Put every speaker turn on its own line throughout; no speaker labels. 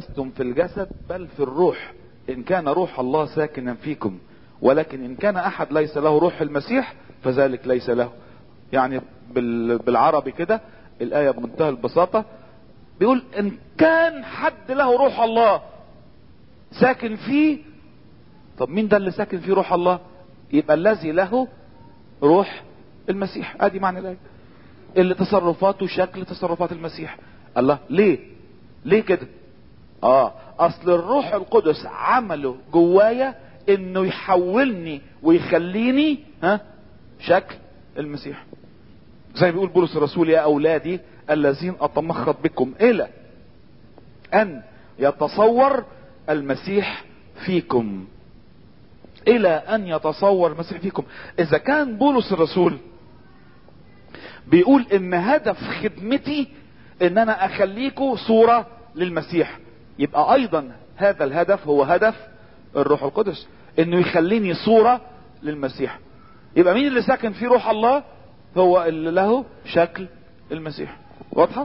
لستم في الجسد بل في الروح ان كان روح الله ساكنا فيكم ولكن ان كان احد ليس له روح المسيح فذلك ليس له يعني بال- بالعربي كده الايه بمنتهى البساطه بيقول ان كان حد له روح الله ساكن فيه طب مين ده اللي ساكن فيه روح الله يبقى الذي له روح المسيح ادي معنى الايه اللي تصرفاته شكل تصرفات المسيح الله ليه ليه كده اه اصل الروح القدس عمله جوايا انه يحولني ويخليني ها شكل المسيح زي ما بيقول بولس الرسول يا اولادي الذين اتمخض بكم الى ان يتصور المسيح فيكم الى ان يتصور المسيح فيكم اذا كان بولس الرسول بيقول ان هدف خدمتي ان انا اخليكم صورة للمسيح يبقى ايضا هذا الهدف هو هدف الروح القدس انه يخليني صورة للمسيح يبقى مين اللي ساكن في روح الله هو اللي له شكل المسيح واضحة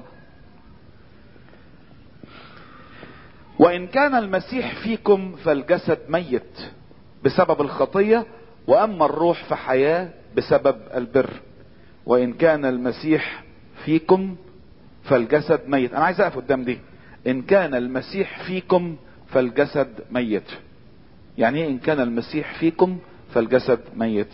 وان كان المسيح فيكم فالجسد ميت بسبب الخطية واما الروح فحياة بسبب البر وان كان المسيح فيكم فالجسد ميت انا عايز اقف قدام دي ان كان المسيح فيكم فالجسد ميت يعني ايه ان كان المسيح فيكم فالجسد ميت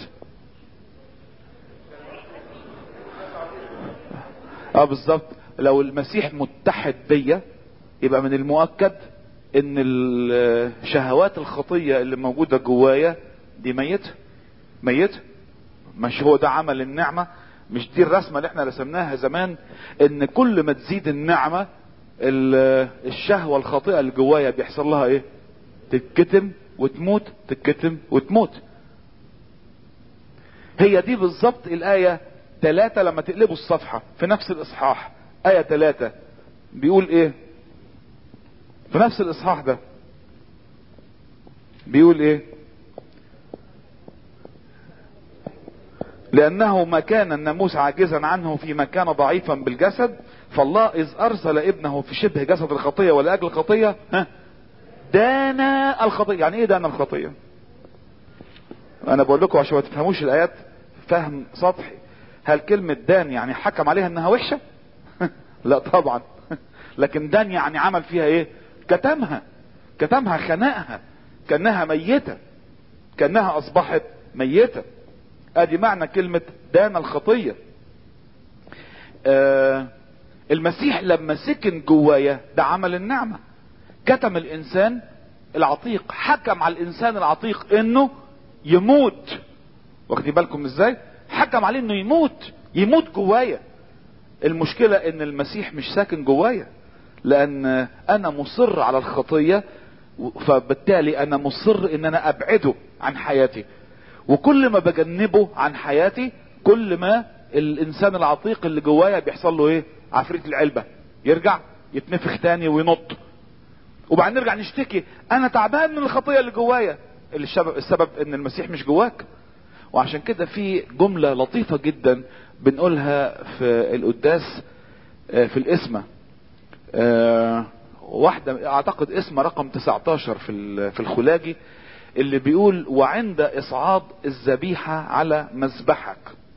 اه بالظبط لو المسيح متحد بيا يبقى من المؤكد ان الشهوات الخطية اللي موجودة جوايا دي ميت ميت مش هو ده عمل النعمة مش دي الرسمة اللي احنا رسمناها زمان ان كل ما تزيد النعمة ال- الشهوة الخاطئة اللي جوايا بيحصل لها ايه تتكتم وتموت تتكتم وتموت هي دي بالظبط الآية ثلاثة لما تقلبوا الصفحة في نفس الإصحاح آية ثلاثة بيقول إيه في نفس الإصحاح ده بيقول إيه لأنه ما كان الناموس عاجزا عنه فيما كان ضعيفا بالجسد فالله إذ أرسل ابنه في شبه جسد الخطية ولأجل الخطية ها دان الخطية يعني إيه دان الخطية أنا بقول لكم عشان ما تفهموش الآيات فهم سطحي هل كلمة دان يعني حكم عليها إنها وحشة لا طبعا لكن دان يعني عمل فيها إيه كتمها كتمها خنقها كأنها ميتة كأنها أصبحت ميتة ادي معنى كلمة دان الخطية آه المسيح لما سكن جوايا ده عمل النعمة كتم الانسان العتيق حكم على الانسان العتيق انه يموت واخدين بالكم ازاي حكم عليه انه يموت يموت جوايا المشكلة ان المسيح مش ساكن جوايا لان انا مصر على الخطية فبالتالي انا مصر ان انا ابعده عن حياتي وكل ما بجنبه عن حياتي كل ما الانسان العتيق اللي جوايا بيحصل له ايه عفريت العلبة يرجع يتنفخ تاني وينط وبعدين نرجع نشتكي انا تعبان من الخطية اللي جوايا اللي السبب, السبب ان المسيح مش جواك وعشان كده في جملة لطيفة جدا بنقولها في القداس في الاسمة واحدة اعتقد اسمة رقم 19 في في الخلاجي اللي بيقول وعند اصعاد الذبيحة على مذبحك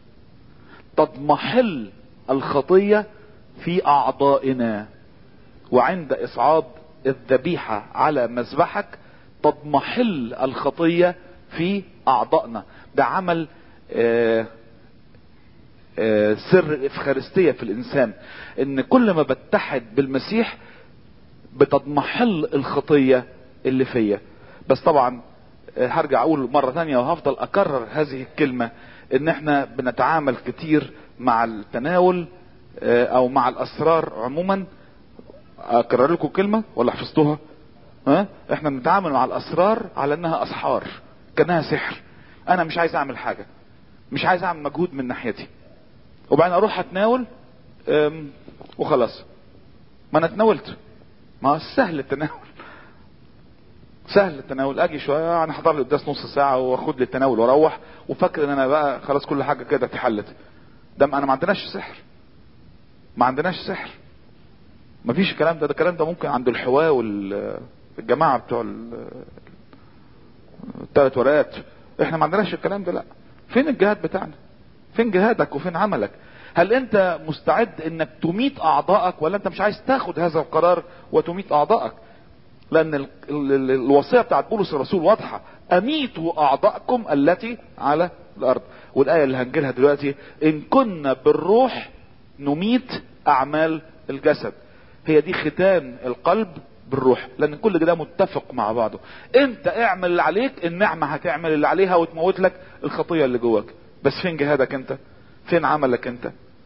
تضمحل الخطية في اعضائنا وعند اصعاد الذبيحة على مذبحك تضمحل الخطية في اعضائنا ده عمل آآ آآ سر الافخارستية في الانسان ان كل ما بتحد بالمسيح بتضمحل الخطية اللي فيا بس طبعا هرجع اقول مرة ثانية وهفضل اكرر هذه الكلمة ان احنا بنتعامل كتير مع التناول او مع الاسرار عموما اكرر لكم كلمة ولا حفظتوها ها احنا بنتعامل مع الاسرار على انها اسحار كانها سحر انا مش عايز اعمل حاجة مش عايز اعمل مجهود من ناحيتي وبعدين اروح اتناول وخلاص ما انا اتناولت ما سهل التناول سهل التناول اجي شويه انا حضر لي قداس نص ساعه واخد لي التناول واروح وفاكر ان انا بقى خلاص كل حاجه كده اتحلت ده انا ما عندناش سحر ما عندناش سحر مفيش الكلام ده ده الكلام ده ممكن عند الحواة والجماعة بتوع ال- الثلاث ورقات احنا ما عندناش الكلام ده لا فين الجهاد بتاعنا فين جهادك وفين عملك هل انت مستعد انك تميت اعضائك ولا انت مش عايز تاخد هذا القرار وتميت اعضائك لان ال- ال- ال- الوصيه بتاعت بولس الرسول واضحه اميتوا اعضائكم التي على الارض والايه اللي هنجيلها دلوقتي ان كنا بالروح نميت اعمال الجسد هي دي ختان القلب بالروح لان كل ده متفق مع بعضه انت اعمل اللي عليك النعمه هتعمل اللي عليها وتموت لك الخطيه اللي جواك بس فين جهادك انت فين عملك انت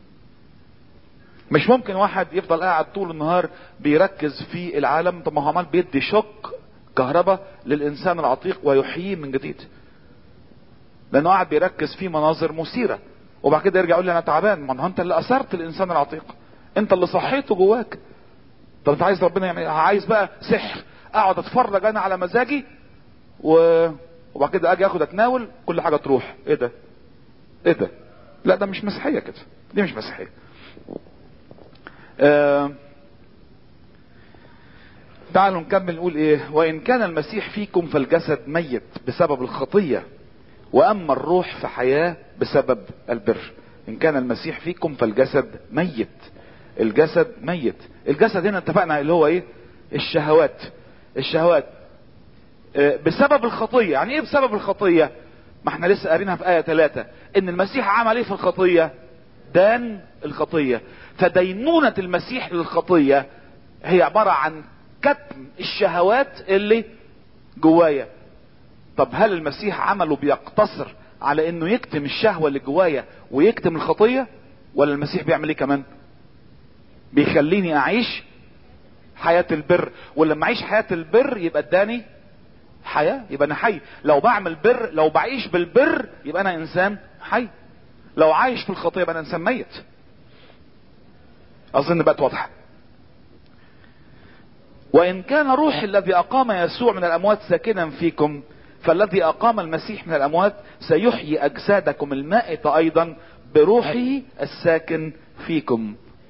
مش ممكن واحد يفضل قاعد طول النهار بيركز في العالم طب ما هو عمال بيدي شوك كهرباء للانسان العتيق ويحييه من جديد لانه قاعد بيركز في مناظر مثيره وبعد كده يرجع يقول لي انا تعبان ما هو انت اللي اثرت الانسان العتيق انت اللي صحيته جواك طب انت عايز ربنا يعمل إيه؟ عايز بقى سحر اقعد اتفرج انا على مزاجي و... وبعد كده اجي اخد اتناول كل حاجه تروح ايه ده ايه ده لا ده مش مسيحيه كده دي مش مسيحيه آه... تعالوا نكمل نقول ايه وان كان المسيح فيكم فالجسد ميت بسبب الخطيه واما الروح فحياه بسبب البر ان كان المسيح فيكم فالجسد ميت الجسد ميت الجسد هنا اتفقنا اللي هو ايه الشهوات الشهوات آه، بسبب الخطيه يعني ايه بسبب الخطيه ما احنا لسه قارينها في ايه ثلاثة ان المسيح عمل ايه في الخطيه دان الخطيه فدينونه المسيح للخطيه هي عباره عن كتم الشهوات اللي جوايا طب هل المسيح عمله بيقتصر على انه يكتم الشهوه اللي جوايا ويكتم الخطيه ولا المسيح بيعمل ايه كمان بيخليني اعيش حياة البر ولما اعيش حياة البر يبقى اداني حياة يبقى انا حي لو بعمل بر لو بعيش بالبر يبقى انا انسان حي لو عايش في الخطية يبقى انا انسان ميت اظن بقت واضحة وان كان روح الذي اقام يسوع من الاموات ساكنا فيكم فالذي اقام المسيح من الاموات سيحيي اجسادكم المائتة ايضا بروحه الساكن فيكم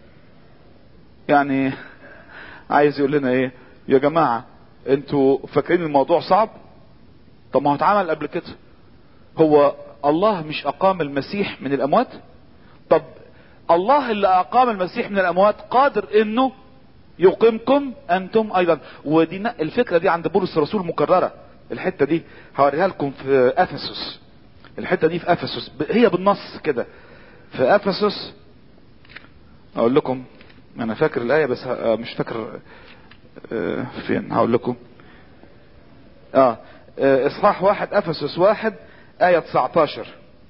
يعني عايز يقول لنا ايه يا جماعة انتوا فاكرين الموضوع صعب طب ما هو اتعمل قبل كده هو الله مش اقام المسيح من الاموات طب الله اللي اقام المسيح من الاموات قادر انه يقيمكم انتم ايضا ودي ن- الفكره دي عند بولس الرسول مكرره الحته دي هوريها لكم في افسس الحته دي في افسس ب- هي بالنص كده في افسس اقول لكم انا فاكر الايه بس ه- آه، مش فاكر آه، فين هقول لكم اه آه، اصحاح واحد افسس واحد ايه 19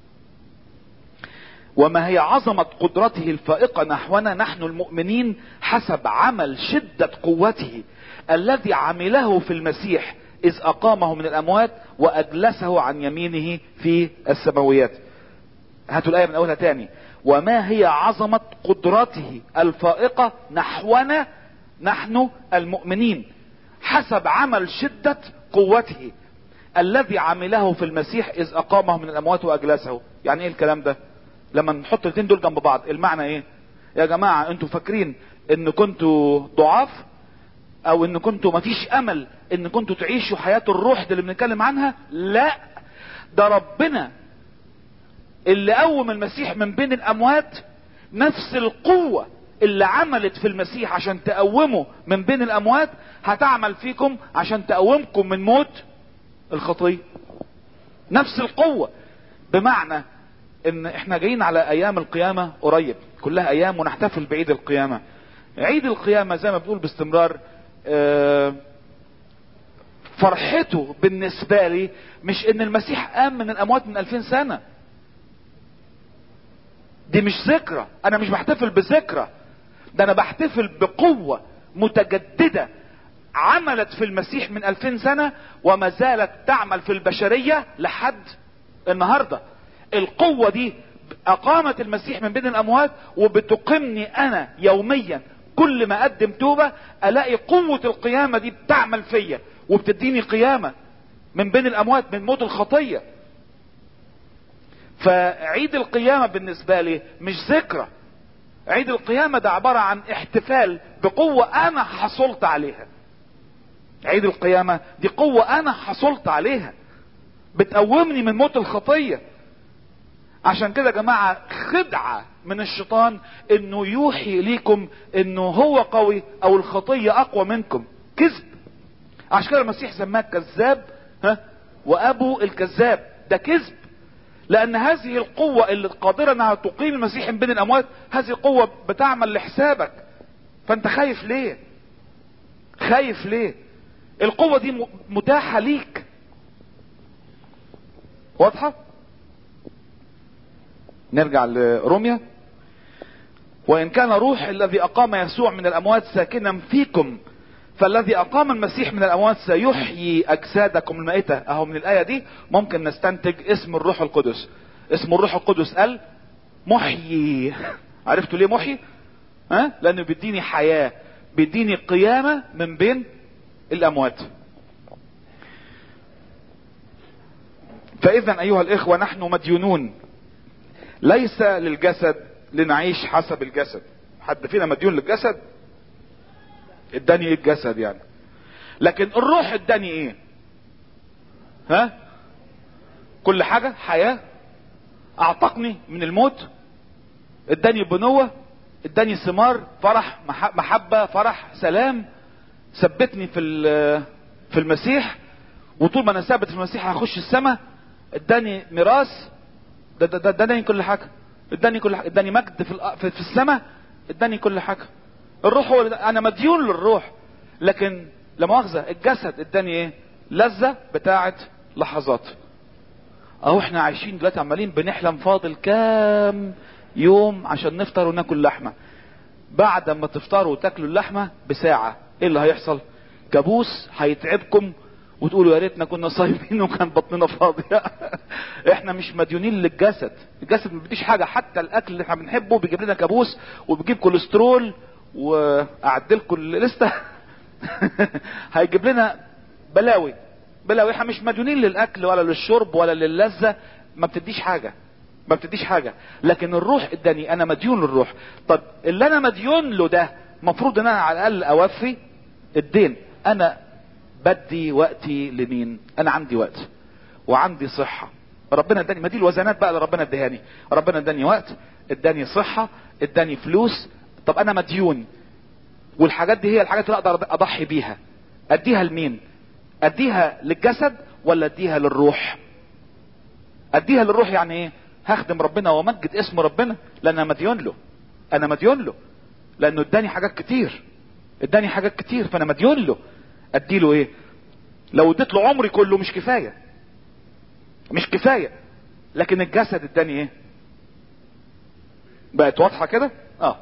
وما هي عظمة قدرته الفائقة نحونا نحن المؤمنين حسب عمل شدة قوته الذي عمله في المسيح إذ أقامه من الأموات وأجلسه عن يمينه في السماويات هاتوا الآية من أولها تاني وما هي عظمة قدرته الفائقة نحونا نحن المؤمنين حسب عمل شدة قوته الذي عمله في المسيح إذ أقامه من الأموات وأجلسه يعني إيه الكلام ده لما نحط الاثنين دول جنب بعض المعنى ايه يا جماعة انتوا فاكرين ان كنتوا ضعاف او ان كنتوا مفيش امل ان كنتوا تعيشوا حياة الروح دي اللي بنتكلم عنها لا ده ربنا اللي قوم المسيح من بين الاموات نفس القوة اللي عملت في المسيح عشان تقومه من بين الاموات هتعمل فيكم عشان تقومكم من موت الخطية نفس القوة بمعنى ان احنا جايين على ايام القيامة قريب كلها ايام ونحتفل بعيد القيامة عيد القيامة زي ما بنقول باستمرار آه، فرحته بالنسبة لي مش ان المسيح قام من الاموات من الفين سنة دي مش ذكرى انا مش بحتفل بذكرى ده انا بحتفل بقوة متجددة عملت في المسيح من الفين سنة وما زالت تعمل في البشرية لحد النهاردة القوة دي اقامت المسيح من بين الاموات وبتقيمني انا يوميا كل ما اقدم توبة الاقي قوة القيامة دي بتعمل فيا وبتديني قيامة من بين الاموات من موت الخطية فعيد القيامة بالنسبة لي مش ذكرى عيد القيامة ده عبارة عن احتفال بقوة انا حصلت عليها عيد القيامة دي قوة انا حصلت عليها بتقومني من موت الخطية عشان كده يا جماعة خدعة من الشيطان انه يوحي اليكم انه هو قوي او الخطية اقوى منكم كذب عشان كده المسيح سماه كذاب ها وابو الكذاب ده كذب لان هذه القوة اللي قادرة انها تقيم المسيح من بين الاموات هذه القوة بتعمل لحسابك فانت خايف ليه خايف ليه القوة دي متاحة ليك واضحة نرجع لروميا وان كان روح الذي اقام يسوع من الاموات ساكنا فيكم فالذي اقام المسيح من الاموات سيحيي اجسادكم المائتة اهو من الاية دي ممكن نستنتج اسم الروح القدس اسم الروح القدس قال محيي عرفتوا ليه محيي ها لانه بيديني حياة بيديني قيامة من بين الاموات فاذا ايها الاخوة نحن مديونون ليس للجسد لنعيش حسب الجسد حد فينا مديون للجسد اداني ايه الجسد يعني لكن الروح اداني ايه ها كل حاجة حياة اعتقني من الموت اداني بنوة اداني ثمار فرح محبة فرح سلام ثبتني في في المسيح وطول ما انا ثابت في المسيح هخش السماء اداني ميراث ده ده ده اداني كل حاجه اداني كل حاجه اداني مجد في في السماء اداني كل حاجه الروح هو انا مديون للروح لكن لا مؤاخذه الجسد اداني ايه لذه بتاعه لحظات اهو احنا عايشين دلوقتي عمالين بنحلم فاضل كام يوم عشان نفطر وناكل لحمه بعد ما تفطروا وتاكلوا اللحمه بساعه ايه اللي هيحصل كابوس هيتعبكم وتقولوا يا ريتنا كنا صايمين وكان بطننا فاضيه احنا مش مديونين للجسد الجسد ما بيديش حاجه حتى الاكل اللي احنا بنحبه بيجيب لنا كابوس وبيجيب كوليسترول واعدلكم الليسته هيجيب لنا بلاوي بلاوي احنا مش مديونين للاكل ولا للشرب ولا للذه ما بتديش حاجه ما بتديش حاجه لكن الروح اداني انا مديون للروح طب اللي انا مديون له ده المفروض ان انا على الاقل اوفي الدين انا بدي وقتي لمين انا عندي وقت وعندي صحة ربنا اداني ما دي الوزنات بقى اللي ربنا اداني ربنا اداني وقت اداني صحة اداني فلوس طب انا مديون والحاجات دي هي الحاجات اللي اقدر اضحي بيها اديها لمين اديها للجسد ولا اديها للروح اديها للروح يعني ايه هخدم ربنا وامجد اسم ربنا لان انا مديون له انا مديون له لانه اداني حاجات كتير اداني حاجات كتير فانا مديون له اديله ايه لو اديت له عمري كله مش كفايه مش كفايه لكن الجسد اداني ايه بقت واضحه كده اه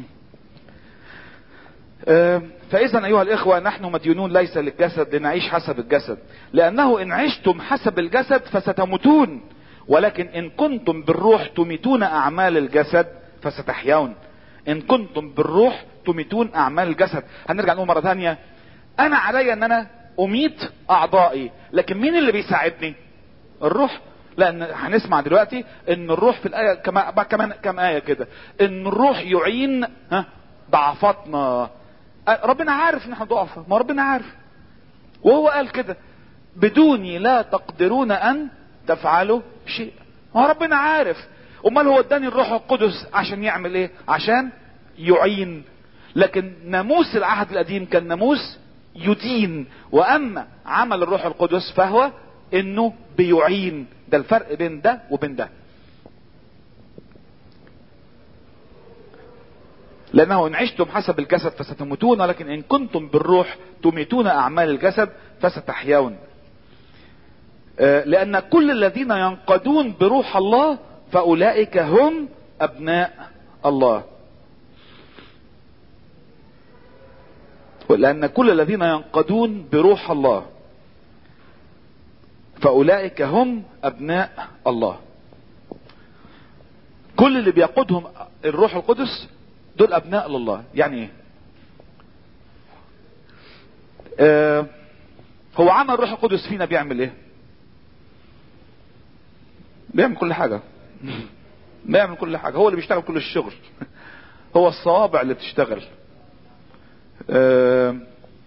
فاذا ايها الاخوه نحن مديونون ليس للجسد لنعيش حسب الجسد لانه ان عشتم حسب الجسد فستموتون ولكن ان كنتم بالروح تميتون اعمال الجسد فستحيون ان كنتم بالروح تميتون اعمال الجسد هنرجع نقول مره ثانيه انا علي ان انا اميت اعضائي لكن مين اللي بيساعدني الروح لان هنسمع دلوقتي ان الروح في الايه كما كمان كم ايه كده ان الروح يعين ها ضعفاتنا ربنا عارف ان احنا ضعفة ما ربنا عارف وهو قال كده بدوني لا تقدرون ان تفعلوا شيء ما ربنا عارف امال هو اداني الروح القدس عشان يعمل ايه عشان يعين لكن ناموس العهد القديم كان ناموس يدين واما عمل الروح القدس فهو انه بيعين ده الفرق بين ده وبين ده لانه ان عشتم حسب الجسد فستموتون ولكن ان كنتم بالروح تميتون اعمال الجسد فستحيون لان كل الذين ينقضون بروح الله فاولئك هم ابناء الله لأن كل الذين ينقضون بروح الله فأولئك هم أبناء الله كل اللي بيقودهم الروح القدس دول أبناء لله يعني إيه آه هو عمل الروح القدس فينا بيعمل إيه بيعمل كل حاجة بيعمل كل حاجة هو اللي بيشتغل كل الشغل هو الصوابع اللي بتشتغل آه،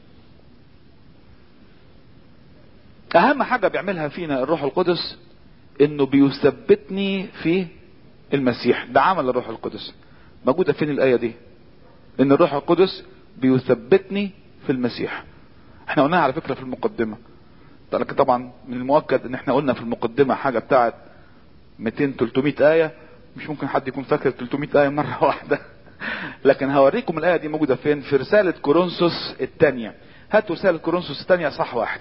اهم حاجة بيعملها فينا الروح القدس انه بيثبتني في المسيح ده عمل الروح القدس موجودة فين الآية دي ان الروح القدس بيثبتني في المسيح احنا قلناها على فكرة في المقدمة لكن طبعا من المؤكد ان احنا قلنا في المقدمة حاجة بتاعت 200 300 آية مش ممكن حد يكون فاكر 300 آية مرة واحدة لكن هوريكم الآية دي موجودة فين في رسالة كورنثوس الثانية هاتوا رسالة كورنثوس الثانية صح واحد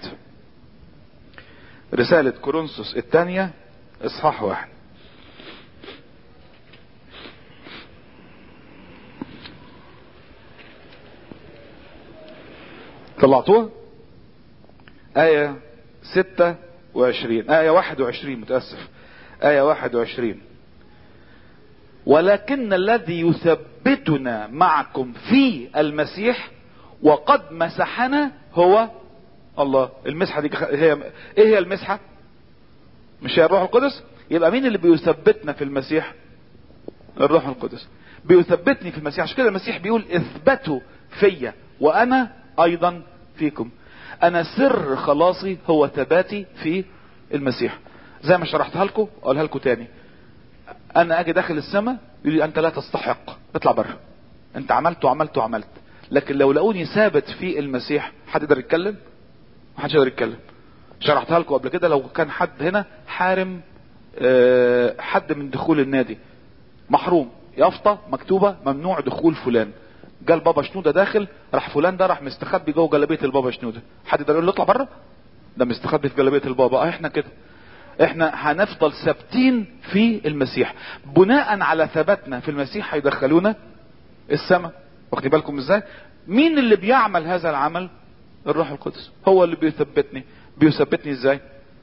رسالة كورنثوس الثانية اصحاح واحد طلعتوها آية ستة وعشرين آية واحد وعشرين متأسف آية واحد وعشرين ولكن الذي يثبتنا معكم في المسيح وقد مسحنا هو الله المسحة دي هي ايه هي المسحة مش هي الروح القدس يبقى مين اللي بيثبتنا في المسيح الروح القدس بيثبتني في المسيح عشان كده المسيح بيقول اثبتوا فيا وانا ايضا فيكم انا سر خلاصي هو ثباتي في المسيح زي ما شرحتها لكم اقولها لكم تاني انا اجي داخل السماء يقول لي انت لا تستحق اطلع بره انت عملت وعملت وعملت لكن لو لقوني ثابت في المسيح حد يقدر يتكلم محدش يقدر يتكلم شرحتها لكم قبل كده لو كان حد هنا حارم أه حد من دخول النادي محروم يافطه مكتوبه ممنوع دخول فلان جال بابا شنوده داخل راح فلان ده راح مستخبي جوه جلابيه البابا شنوده حد يقدر يقول له اطلع بره ده مستخبي في جلابيه البابا اه احنا كده احنا هنفضل ثابتين في المسيح بناء على ثباتنا في المسيح هيدخلونا السماء واخدين بالكم ازاي مين اللي بيعمل هذا العمل الروح القدس هو اللي بيثبتني بيثبتني ازاي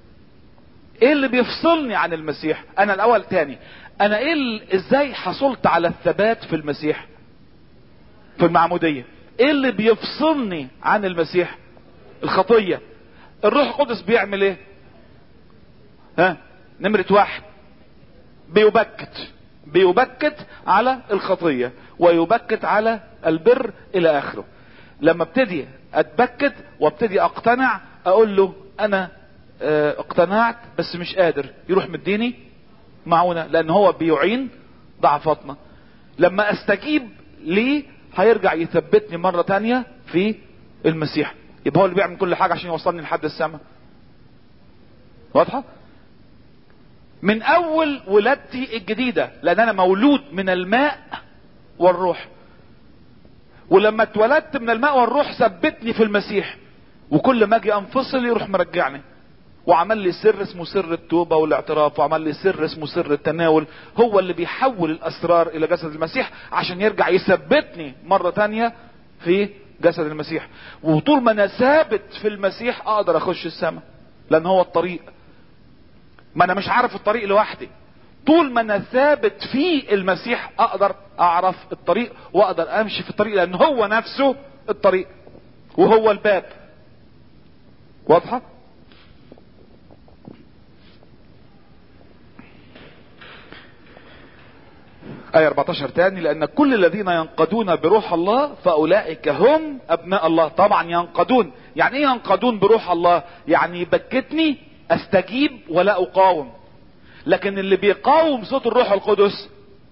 ايه اللي بيفصلني عن المسيح انا الاول تاني انا ايه اللي ازاي حصلت على الثبات في المسيح في المعمودية ايه اللي بيفصلني عن المسيح الخطية الروح القدس بيعمل ايه ها نمرة واحد بيبكت بيبكت على الخطية ويبكت على البر الى اخره لما ابتدي اتبكت وابتدي اقتنع اقول له انا اه اقتنعت بس مش قادر يروح مديني معونة لان هو بيعين ضعفاتنا لما استجيب ليه هيرجع يثبتني مرة تانية في المسيح يبقى هو اللي بيعمل كل حاجة عشان يوصلني لحد السماء واضحة من اول ولادتي الجديدة لان انا مولود من الماء والروح ولما اتولدت من الماء والروح ثبتني في المسيح وكل ما اجي انفصل يروح مرجعني وعمل لي سر اسمه سر التوبة والاعتراف وعمل لي سر اسمه سر التناول هو اللي بيحول الاسرار الى جسد المسيح عشان يرجع يثبتني مرة تانية في جسد المسيح وطول ما انا ثابت في المسيح اقدر اخش السماء لان هو الطريق ما انا مش عارف الطريق لوحدي طول ما انا ثابت في المسيح اقدر اعرف الطريق واقدر امشي في الطريق لان هو نفسه الطريق وهو الباب واضحه آية 14 تاني لأن كل الذين ينقضون بروح الله فأولئك هم أبناء الله طبعا ينقضون يعني إيه ينقضون بروح الله يعني يبكتني أستجيب ولا أقاوم لكن اللي بيقاوم صوت الروح القدس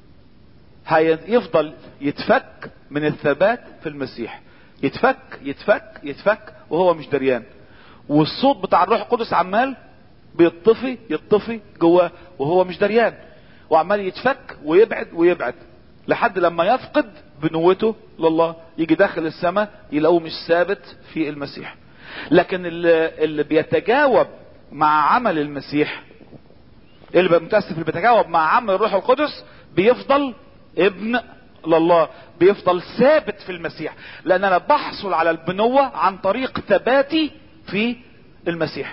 هيفضل يتفك من الثبات في المسيح يتفك يتفك يتفك وهو مش دريان والصوت بتاع الروح القدس عمال بيطفي يطفي جواه وهو مش دريان وعمال يتفك ويبعد ويبعد لحد لما يفقد بنوته لله يجي داخل السماء يلاقوه مش ثابت في المسيح لكن اللي, اللي بيتجاوب مع عمل المسيح اللي متأسف اللي بيتجاوب مع عمل الروح القدس بيفضل ابن لله بيفضل ثابت في المسيح لان انا بحصل على البنوة عن طريق ثباتي في المسيح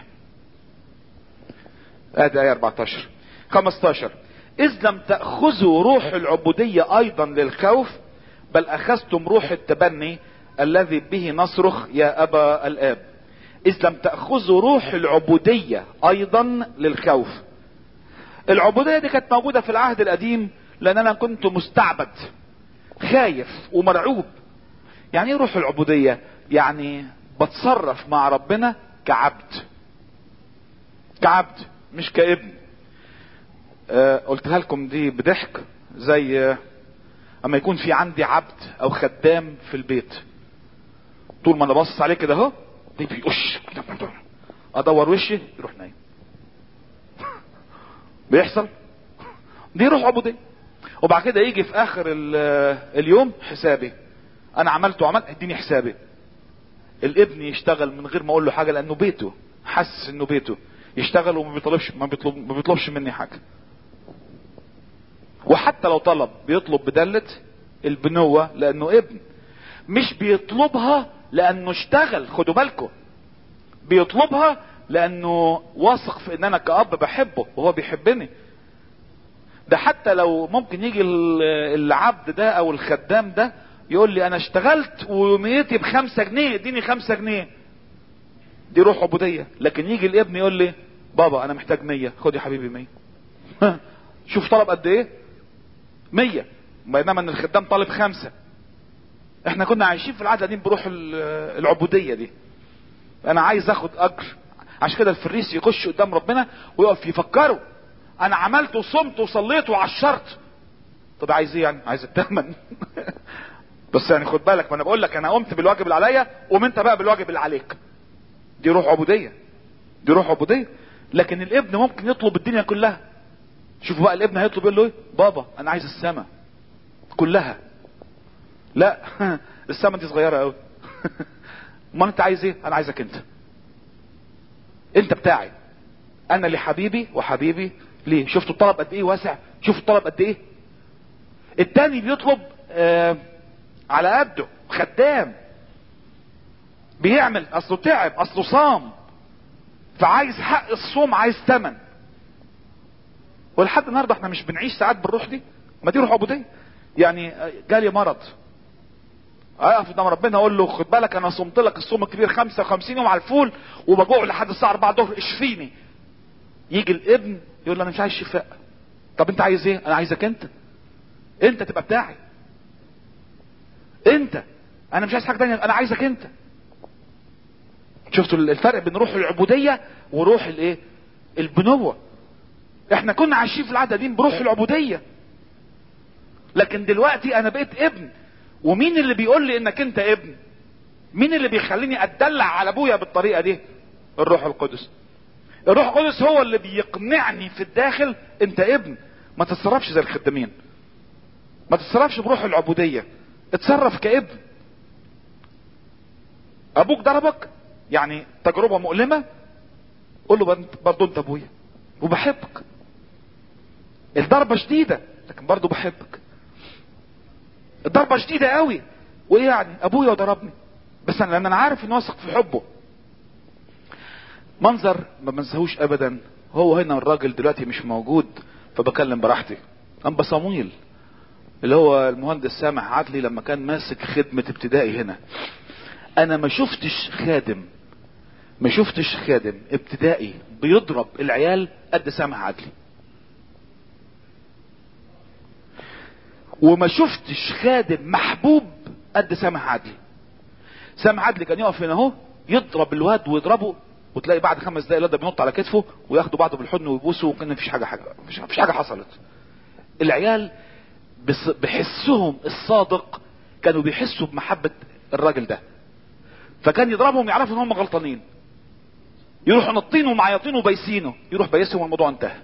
ادي ايه 14 15 اذ لم تأخذوا روح العبودية ايضا للخوف بل اخذتم روح التبني الذي به نصرخ يا ابا الاب اذ لم تأخذوا روح العبودية ايضا للخوف العبودية دي كانت موجودة في العهد القديم لان انا كنت مستعبد خايف ومرعوب يعني ايه روح العبودية يعني بتصرف مع ربنا كعبد كعبد مش كابن آه قلتها لكم دي بضحك زي آه اما يكون في عندي عبد او خدام في البيت طول ما انا باصص عليه كده اهو دي بيقش ادور وشي يروح نايم بيحصل دي روح عبودية وبعد كده يجي في اخر اليوم حسابي انا عملت وعملت اديني حسابي الابن يشتغل من غير ما اقول له حاجه لانه بيته حاسس انه بيته يشتغل وما بيطلبش ما بيطلب ما بيطلبش مني حاجه وحتى لو طلب بيطلب بدلة البنوة لانه ابن مش بيطلبها لانه اشتغل خدوا بالكم بيطلبها لانه واثق في ان انا كأب بحبه وهو بيحبني ده حتى لو ممكن يجي العبد ده او الخدام ده يقول لي انا اشتغلت ويوميتي بخمسة جنيه اديني خمسة جنيه دي روح عبودية لكن يجي الابن يقول لي بابا انا محتاج مية خد يا حبيبي مية شوف طلب قد ايه مية بينما ان الخدام طالب خمسة احنا كنا عايشين في العادة دي بروح العبودية دي انا عايز اخد اجر عشان كده الفريس يخش قدام ربنا ويقف يفكروا انا عملت وصمت وصليت وعشرت طب عايز ايه يعني عايز الثمن بس يعني خد بالك ما انا بقول لك انا قمت بالواجب اللي عليا قوم انت بقى بالواجب اللي عليك دي روح عبوديه دي روح عبوديه لكن الابن ممكن يطلب الدنيا كلها شوفوا بقى الابن هيطلب يقول له ايه بابا انا عايز السماء كلها لا السماء دي صغيره قوي ما انت عايز ايه انا عايزك انت انت بتاعي انا لحبيبي وحبيبي ليه شفتوا الطلب قد ايه واسع شوفوا الطلب قد ايه التاني بيطلب آه على قده خدام بيعمل اصله تعب اصله صام فعايز حق الصوم عايز تمن ولحد النهارده احنا مش بنعيش ساعات بالروح دي ما دي روح عبوديه يعني جالي مرض اقف قدام ربنا اقول له خد بالك انا صمت لك الصوم الكبير 55 يوم على الفول وبجوع لحد الساعه 4 الظهر اشفيني يجي الابن يقول له انا مش عايز شفاء طب انت عايز ايه انا عايزك انت انت تبقى بتاعي انت انا مش عايز حاجه تانية انا عايزك انت شفتوا الفرق بين روح العبوديه وروح الايه البنوه احنا كنا عايشين في العاده دي بروح العبوديه لكن دلوقتي انا بقيت ابن ومين اللي بيقول لي انك انت ابن مين اللي بيخليني اتدلع على ابويا بالطريقه دي الروح القدس الروح القدس هو اللي بيقنعني في الداخل انت ابن ما تتصرفش زي الخدامين ما تتصرفش بروح العبوديه اتصرف كابن ابوك ضربك يعني تجربه مؤلمه قول له برضه انت ابويا وبحبك الضربه شديده لكن برضه بحبك الضربه شديده قوي وايه يعني ابويا ضربني بس انا لان انا عارف اني واثق في حبه منظر ما بنساهوش ابدا هو هنا الراجل دلوقتي مش موجود فبكلم براحتي انبا صمويل اللي هو المهندس سامح عدلي لما كان ماسك خدمة ابتدائي هنا انا ما شفتش خادم ما شفتش خادم ابتدائي بيضرب العيال قد سامح عدلي وما شفتش خادم محبوب قد سامح عدلي سامح عدلي كان يقف هنا اهو يضرب الواد ويضربه وتلاقي بعد خمس دقايق الواد بينط على كتفه وياخدوا بعضه بالحضن ويبوسوا وكان مفيش حاجه حاجه مفيش, مفيش حاجه حصلت العيال بحسهم الصادق كانوا بيحسوا بمحبه الراجل ده فكان يضربهم يعرفوا ان هم غلطانين يروحوا نطينه ومعيطينه وبايسينه يروح بايسهم والموضوع انتهى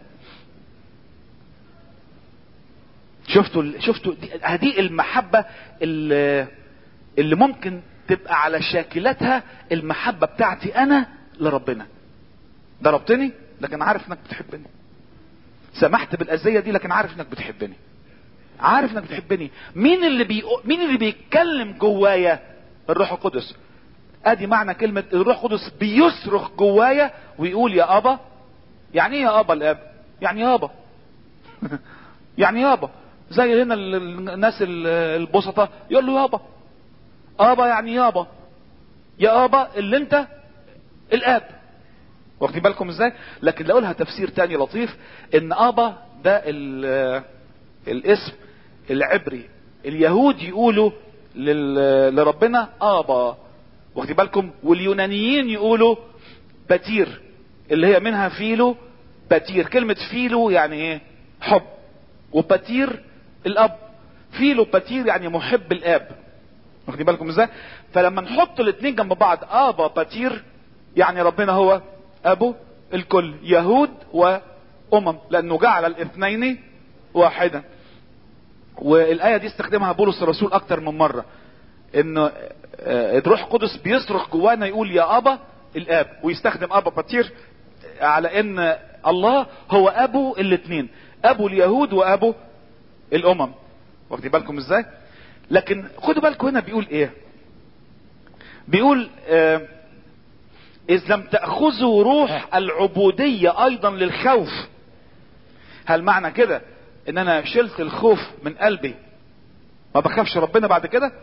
شفتوا شفتوا دي هذه المحبه اللي, اللي ممكن تبقى على شاكلتها المحبه بتاعتي انا لربنا ضربتني لكن عارف انك بتحبني سمحت بالاذيه دي لكن عارف انك بتحبني عارف انك بتحبني مين اللي بي... مين اللي بيتكلم جوايا الروح القدس ادي معنى كلمه الروح القدس بيصرخ جوايا ويقول يا ابا يعني ايه يا ابا الاب يعني يابا يعني يابا زي هنا الناس البسطة يقول له يابا ابا يعني يابا يا ابا اللي انت الاب واخدين بالكم ازاي لكن لو لها تفسير تاني لطيف ان ابا ده الاسم العبري اليهود يقولوا لل... لربنا ابا واخدين بالكم واليونانيين يقولوا بتير اللي هي منها فيلو بتير كلمة فيلو يعني ايه حب وبتير الاب فيلو بتير يعني محب الاب واخدين بالكم ازاي فلما نحط الاثنين جنب بعض ابا بتير يعني ربنا هو ابو الكل يهود وامم لانه جعل الاثنين واحدا والايه دي استخدمها بولس الرسول اكتر من مره انه الروح القدس بيصرخ جوانا يقول يا ابا الاب ويستخدم ابا بطير على ان الله هو ابو الاثنين ابو اليهود وابو الامم واخدين بالكم ازاي لكن خدوا بالكم هنا بيقول ايه بيقول آه اذ لم تاخذوا روح العبوديه ايضا للخوف هل معنى كده ان انا شلت الخوف من قلبي ما بخافش ربنا بعد كده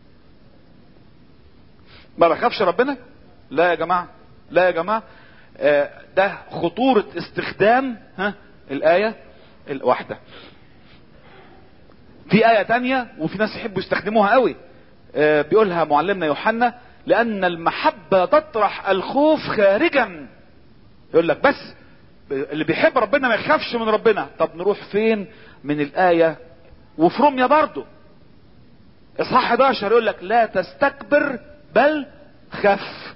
ما بخافش ربنا لا يا جماعه لا يا جماعه آه ده خطوره استخدام ها الايه الواحده في آية تانية وفي ناس يحبوا يستخدموها قوي آه بيقولها معلمنا يوحنا لأن المحبة تطرح الخوف خارجا يقول لك بس اللي بيحب ربنا ما يخافش من ربنا طب نروح فين من الآية وفي روميا برضو اصحاح 11 يقول لك لا تستكبر بل خف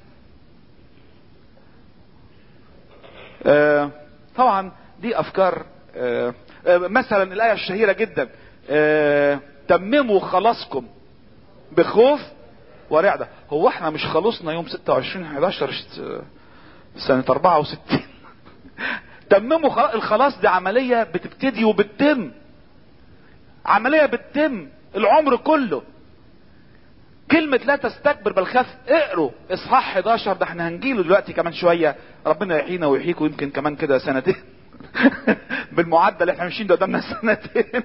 آه طبعا دي افكار آه آه مثلا الايه الشهيره جدا آه تمموا خلاصكم بخوف ورعده هو احنا مش خلصنا يوم 26 11 سنه 64 تمموا الخلاص دي عمليه بتبتدي وبتتم عمليه بتتم العمر كله كلمة لا تستكبر بل خاف اقروا اصحاح 11 ده احنا هنجيله دلوقتي كمان شوية ربنا يحيينا ويحييكم يمكن كمان كده سنتين بالمعدل احنا ماشيين ده قدامنا سنتين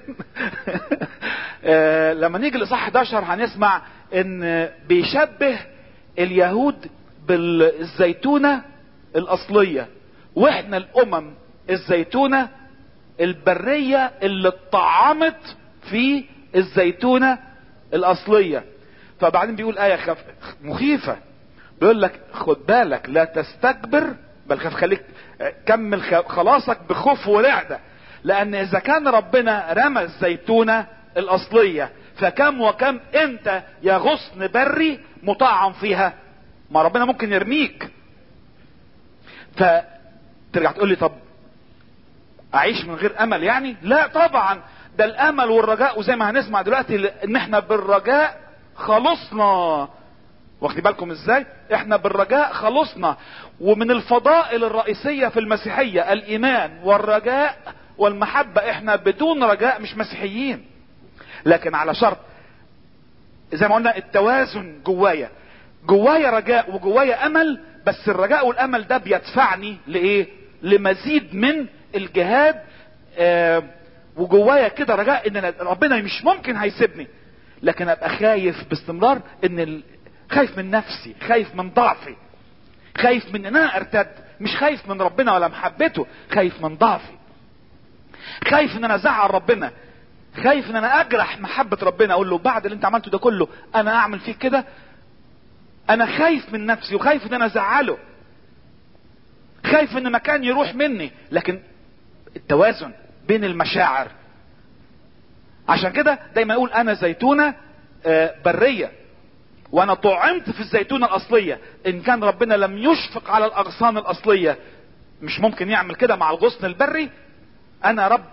آه لما نيجي لاصحاح 11 هنسمع ان بيشبه اليهود بالزيتونة الاصلية واحنا الامم الزيتونة البرية اللي اتطعمت في الزيتونة الاصليه فبعدين بيقول آية خف... مخيفة بيقول لك خد بالك لا تستكبر بل خف خليك كمل خلاصك بخوف ورعدة لأن إذا كان ربنا رمى الزيتونة الأصلية فكم وكم أنت يا غصن بري مطعم فيها ما ربنا ممكن يرميك فترجع تقول لي طب أعيش من غير أمل يعني لا طبعا ده الأمل والرجاء وزي ما هنسمع دلوقتي إن احنا بالرجاء خلصنا واخدين بالكم ازاي احنا بالرجاء خلصنا ومن الفضائل الرئيسية في المسيحية الايمان والرجاء والمحبة احنا بدون رجاء مش مسيحيين لكن على شرط زي ما قلنا التوازن جوايا جوايا رجاء وجوايا امل بس الرجاء والامل ده بيدفعني لايه لمزيد من الجهاد آه وجوايا كده رجاء ان ربنا مش ممكن هيسيبني لكن ابقى خايف باستمرار ان ال... خايف من نفسي خايف من ضعفي خايف من ان انا ارتد مش خايف من ربنا ولا محبته خايف من ضعفي خايف ان انا ازعل ربنا خايف ان انا اجرح محبة ربنا اقول له بعد اللي انت عملته ده كله انا اعمل فيك كده انا خايف من نفسي وخايف ان انا ازعله خايف ان مكان يروح مني لكن التوازن بين المشاعر عشان كده دايما اقول انا زيتونة برية وانا طعمت في الزيتونة الاصلية ان كان ربنا لم يشفق على الاغصان الاصلية مش ممكن يعمل كده مع الغصن البري انا رب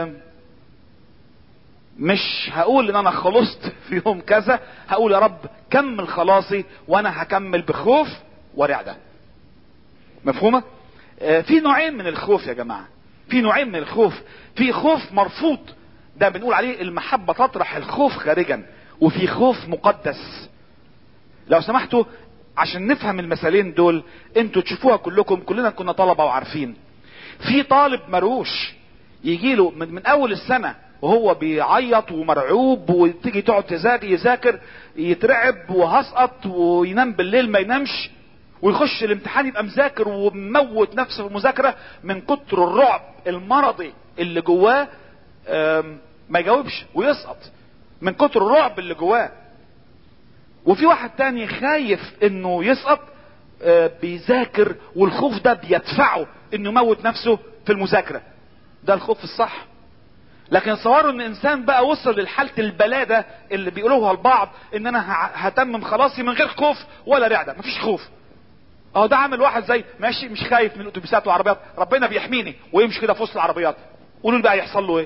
مش هقول ان انا خلصت في يوم كذا هقول يا رب كمل خلاصي وانا هكمل بخوف ورعدة مفهومة في نوعين من الخوف يا جماعة في نوعين من الخوف في خوف مرفوض ده بنقول عليه المحبة تطرح الخوف خارجا وفي خوف مقدس لو سمحتوا عشان نفهم المثالين دول انتوا تشوفوها كلكم كلنا كنا طلبة وعارفين في طالب مروش يجي له من, من اول السنة وهو بيعيط ومرعوب وتيجي تقعد تذاكر يذاكر يترعب وهسقط وينام بالليل ما ينامش ويخش الامتحان يبقى مذاكر وموت نفسه في المذاكرة من كتر الرعب المرضي اللي جواه ما يجاوبش ويسقط من كتر الرعب اللي جواه وفي واحد تاني خايف انه يسقط آه، بيذاكر والخوف ده بيدفعه انه يموت نفسه في المذاكرة ده الخوف الصح لكن تصوروا ان انسان بقى وصل للحالة البلادة اللي بيقولوها البعض ان انا ه- هتمم خلاصي من غير خوف ولا رعدة مفيش خوف اهو ده عامل واحد زي ماشي مش خايف من الاتوبيسات والعربيات ربنا بيحميني ويمشي كده في وسط العربيات قولوا لي بقى يحصل له ايه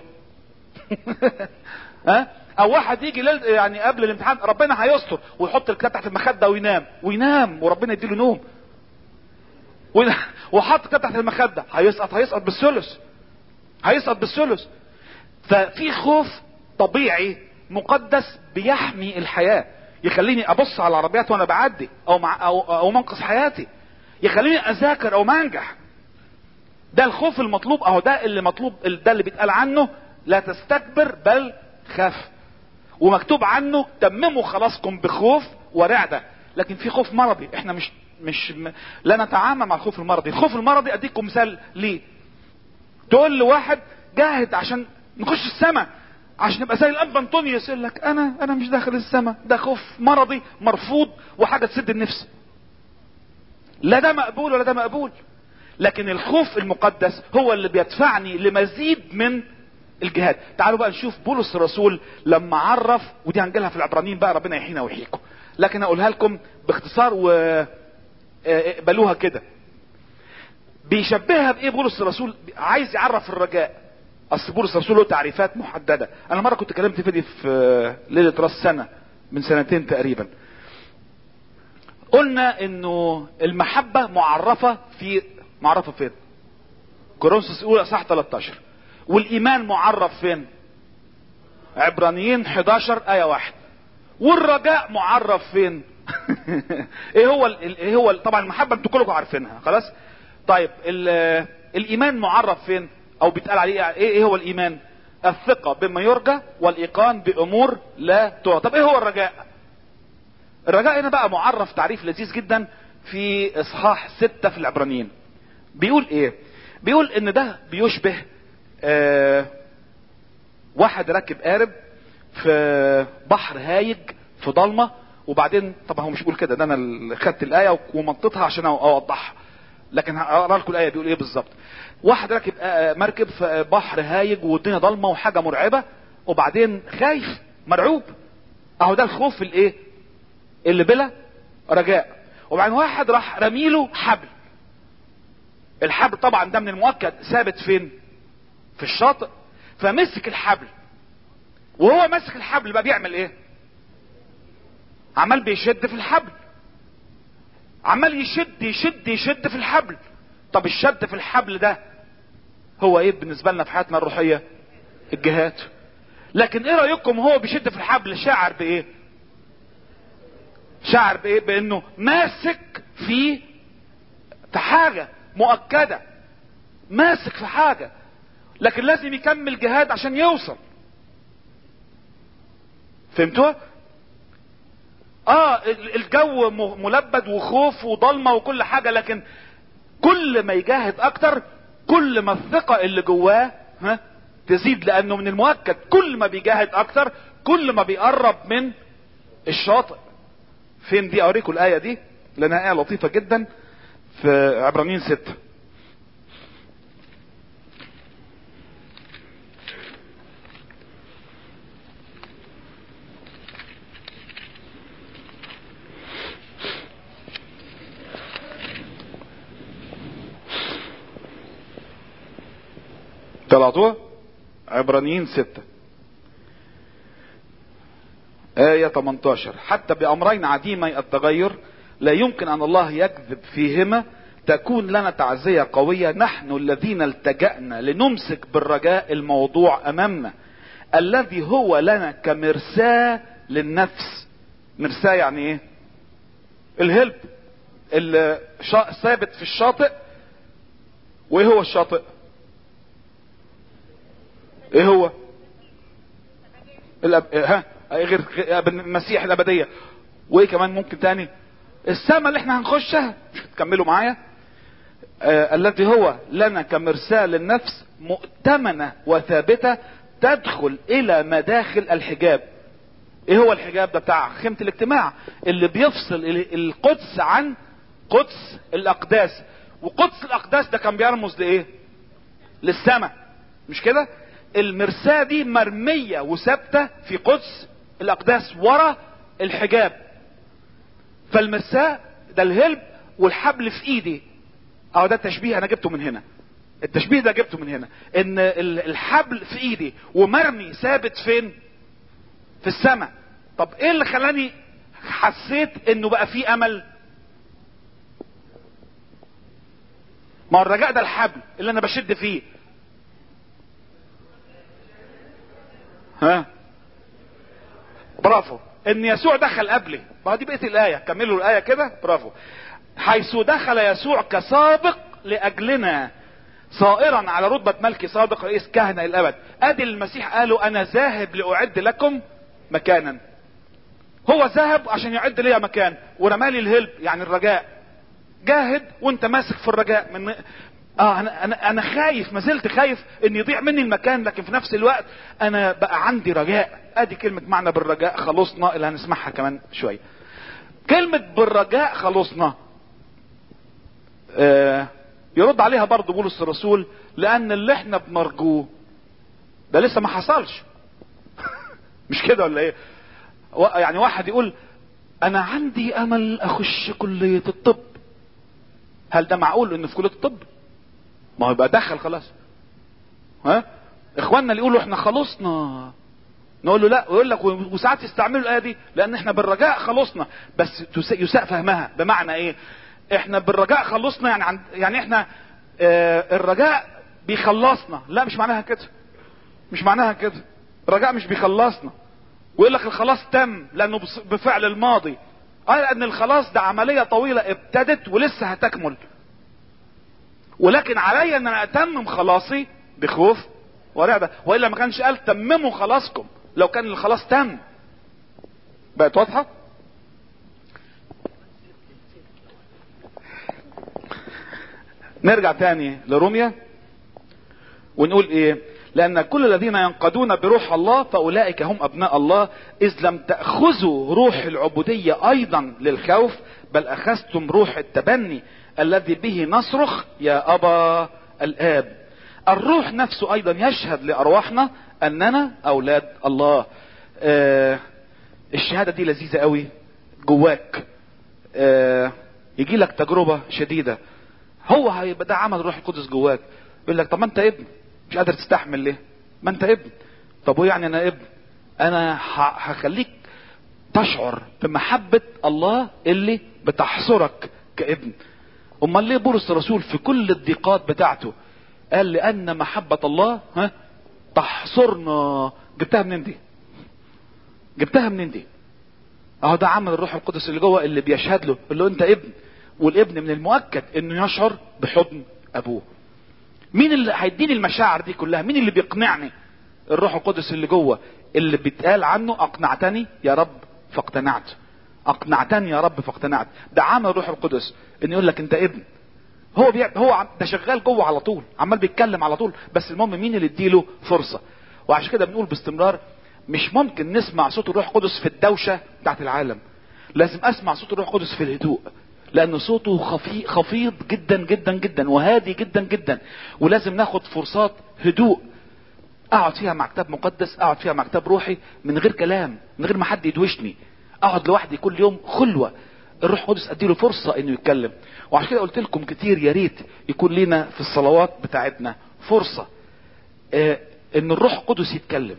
ها او واحد يجي ليل يعني قبل الامتحان ربنا هيستر ويحط الكتاب تحت المخده وينام وينام وربنا يديله نوم وين- وحط الكتاب تحت المخده هيسقط هيسقط بالثلث هيسقط بالثلث ففي خوف طبيعي مقدس بيحمي الحياه يخليني ابص على العربيات وانا بعدي او مع او او منقذ حياتي يخليني اذاكر او ما انجح ده الخوف المطلوب اهو ده اللي مطلوب ده اللي بيتقال عنه لا تستكبر بل خاف ومكتوب عنه تمموا خلاصكم بخوف ورعدة لكن في خوف مرضي احنا مش مش م... لا نتعامل مع الخوف المرضي الخوف المرضي اديكم مثال ليه تقول لواحد جاهد عشان نخش السماء عشان نبقى زي الاب انطونيوس يقول لك انا انا مش داخل السماء ده خوف مرضي مرفوض وحاجه تسد النفس لا ده مقبول ولا ده مقبول لكن الخوف المقدس هو اللي بيدفعني لمزيد من الجهاد تعالوا بقى نشوف بولس الرسول لما عرف ودي هنجيلها في العبرانيين بقى ربنا يحيينا ويحييكم لكن اقولها لكم باختصار و آه، اقبلوها كده بيشبهها بايه بولس الرسول عايز يعرف الرجاء اصل بولس الرسول له تعريفات محدده انا مره كنت كلمت في دي في آه، ليله راس سنه من سنتين تقريبا قلنا انه المحبه معرفه في معرفه فين كورنثوس الاولى اصحاح 13 والايمان معرف فين عبرانيين 11 ايه واحد والرجاء معرف فين ايه هو ال- ايه هو ال- طبعا المحبه انتوا كلكم عارفينها خلاص طيب ال- الايمان معرف فين او بيتقال عليه ايه ايه هو الايمان الثقه بما يرجى والايقان بامور لا ترى طب ايه هو الرجاء الرجاء هنا بقى معرف تعريف لذيذ جدا في اصحاح ستة في العبرانيين بيقول ايه بيقول ان ده بيشبه آه واحد راكب قارب في بحر هايج في ضلمه وبعدين طبعا هو مش بيقول كده ده انا اللي خدت الايه ومنططها عشان اوضحها لكن هقرا لكم الايه بيقول ايه بالظبط واحد راكب آه، مركب في بحر هايج والدنيا ضلمه وحاجه مرعبه وبعدين خايف مرعوب اهو ده الخوف الايه اللي بلا رجاء وبعدين واحد راح رميله حبل الحبل طبعا ده من المؤكد ثابت فين في الشاطئ فمسك الحبل وهو ماسك الحبل بقى بيعمل ايه عمال بيشد في الحبل عمال يشد يشد يشد في الحبل طب الشد في الحبل ده هو ايه بالنسبه لنا في حياتنا الروحيه الجهاد لكن ايه رايكم هو بيشد في الحبل شاعر بايه شاعر بايه بانه ماسك في في حاجه مؤكده ماسك في حاجه لكن لازم يكمل جهاد عشان يوصل فهمتوا اه ال- الجو م- ملبد وخوف وضلمه وكل حاجه لكن كل ما يجاهد اكتر كل ما الثقه اللي جواه ها تزيد لانه من المؤكد كل ما بيجاهد اكتر كل ما بيقرب من الشاطئ فين دي اوريكم الايه دي لانها ايه لطيفه جدا في عبرانيين ستة طلعتوها عبرانيين ستة آية 18 حتى بأمرين عديمي التغير لا يمكن أن الله يكذب فيهما تكون لنا تعزية قوية نحن الذين التجأنا لنمسك بالرجاء الموضوع أمامنا الذي هو لنا كمرساة للنفس مرساة يعني ايه الهلب اللي شا- ثابت في الشاطئ وايه هو الشاطئ ايه هو الأب... ها غير غير- المسيح الابديه وايه كمان ممكن تاني السماء اللي احنا هنخشها مش هتكملوا معايا آه الذي هو لنا كمرساة للنفس مؤتمنة وثابتة تدخل الى مداخل الحجاب ايه هو الحجاب ده بتاع خيمة الاجتماع اللي بيفصل ال- القدس عن قدس الاقداس وقدس الاقداس ده كان بيرمز لايه للسماء مش كده المرساة دي مرمية وثابتة في قدس الاقداس ورا الحجاب فالمرساة ده الهلب والحبل في ايدي اه ده التشبيه انا جبته من هنا التشبيه ده جبته من هنا ان ال- الحبل في ايدي ومرمي ثابت فين في السماء طب ايه اللي خلاني حسيت انه بقى في امل ما هو الرجاء ده الحبل اللي انا بشد فيه ها برافو ان يسوع دخل قبلي ما هو دي بقيه الايه كملوا الايه كده برافو حيث دخل يسوع كسابق لاجلنا صائرا على رتبة ملك صادق رئيس كهنة الابد ادي المسيح قالوا انا ذاهب لاعد لكم مكانا هو ذهب عشان يعد لي مكان ورمالي الهلب يعني الرجاء جاهد وانت ماسك في الرجاء من اه انا انا انا خايف ما زلت خايف ان يضيع مني المكان لكن في نفس الوقت انا بقى عندي رجاء ادي كلمة معنى بالرجاء خلصنا اللي هنسمعها كمان شوية كلمة بالرجاء خلصنا آه يرد عليها برضه بولس الرسول لان اللي احنا بنرجوه ده لسه ما حصلش مش كده ولا ايه و- يعني واحد يقول انا عندي امل اخش كلية الطب هل ده معقول انه في كلية الطب ما هو يبقى دخل خلاص ها اخواننا اللي يقولوا احنا خلصنا نقول له لا ويقول لك وساعات يستعملوا الايه دي لان احنا بالرجاء خلصنا بس تس- يساء فهمها بمعنى ايه احنا بالرجاء خلصنا يعني عن يعني احنا اه الرجاء بيخلصنا لا مش معناها كده مش معناها كده الرجاء مش بيخلصنا ويقول لك الخلاص تم لانه بص- بفعل الماضي اه لان الخلاص ده عمليه طويله ابتدت ولسه هتكمل ولكن علي ان انا اتمم خلاصي بخوف ورعبه والا ما كانش قال تمموا خلاصكم لو كان الخلاص تم بقت واضحه نرجع تاني لروميا ونقول ايه لان كل الذين ينقضون بروح الله فاولئك هم ابناء الله اذ لم تاخذوا روح العبوديه ايضا للخوف بل اخذتم روح التبني الذي به نصرخ يا ابا الاب الروح نفسه ايضا يشهد لارواحنا اننا اولاد الله آه الشهاده دي لذيذه قوي جواك آه يجي لك تجربه شديده هو هيبقى ده عمل الروح القدس جواك يقول لك طب ما انت ابن مش قادر تستحمل ليه ما انت ابن طب ويعني انا ابن انا ه- هخليك تشعر بمحبة الله اللي بتحصرك كابن امال ليه بولس الرسول في كل الضيقات بتاعته قال لان محبة الله ها تحصرنا جبتها منين دي جبتها منين دي اهو ده عمل الروح القدس اللي جوه اللي بيشهد له اللي هو انت ابن والابن من المؤكد انه يشعر بحضن ابوه مين اللي هيديني المشاعر دي كلها مين اللي بيقنعني الروح القدس اللي جوه اللي بيتقال عنه اقنعتني يا رب فاقتنعت اقنعتني يا رب فاقتنعت ده عمل الروح القدس ان يقول لك انت ابن هو بيع... هو عم... ده شغال جوه على طول عمال بيتكلم على طول بس المهم مين اللي اديله فرصه وعشان كده بنقول باستمرار مش ممكن نسمع صوت الروح القدس في الدوشه بتاعت العالم لازم اسمع صوت الروح القدس في الهدوء لان صوته خفي... خفيض جدا جدا جدا وهادي جدا جدا ولازم ناخد فرصات هدوء اقعد فيها مع كتاب مقدس اقعد فيها مع كتاب روحي من غير كلام من غير ما حد يدوشني اقعد لوحدي كل يوم خلوه الروح القدس اديله فرصه انه يتكلم وعشان كده قلت لكم كتير يا ريت يكون لنا في الصلوات بتاعتنا فرصه آه ان الروح القدس يتكلم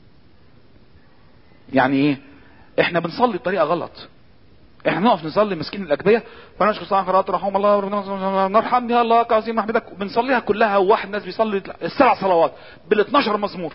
يعني ايه احنا بنصلي بطريقه غلط احنا نقف نصلي مسكين الاجبيه ونشكر صلاه قراءات رحمه الله نرحمني يا الله كعظيم محمدك بنصليها كلها وواحد ناس بيصلي السبع صلوات بال 12 مزمور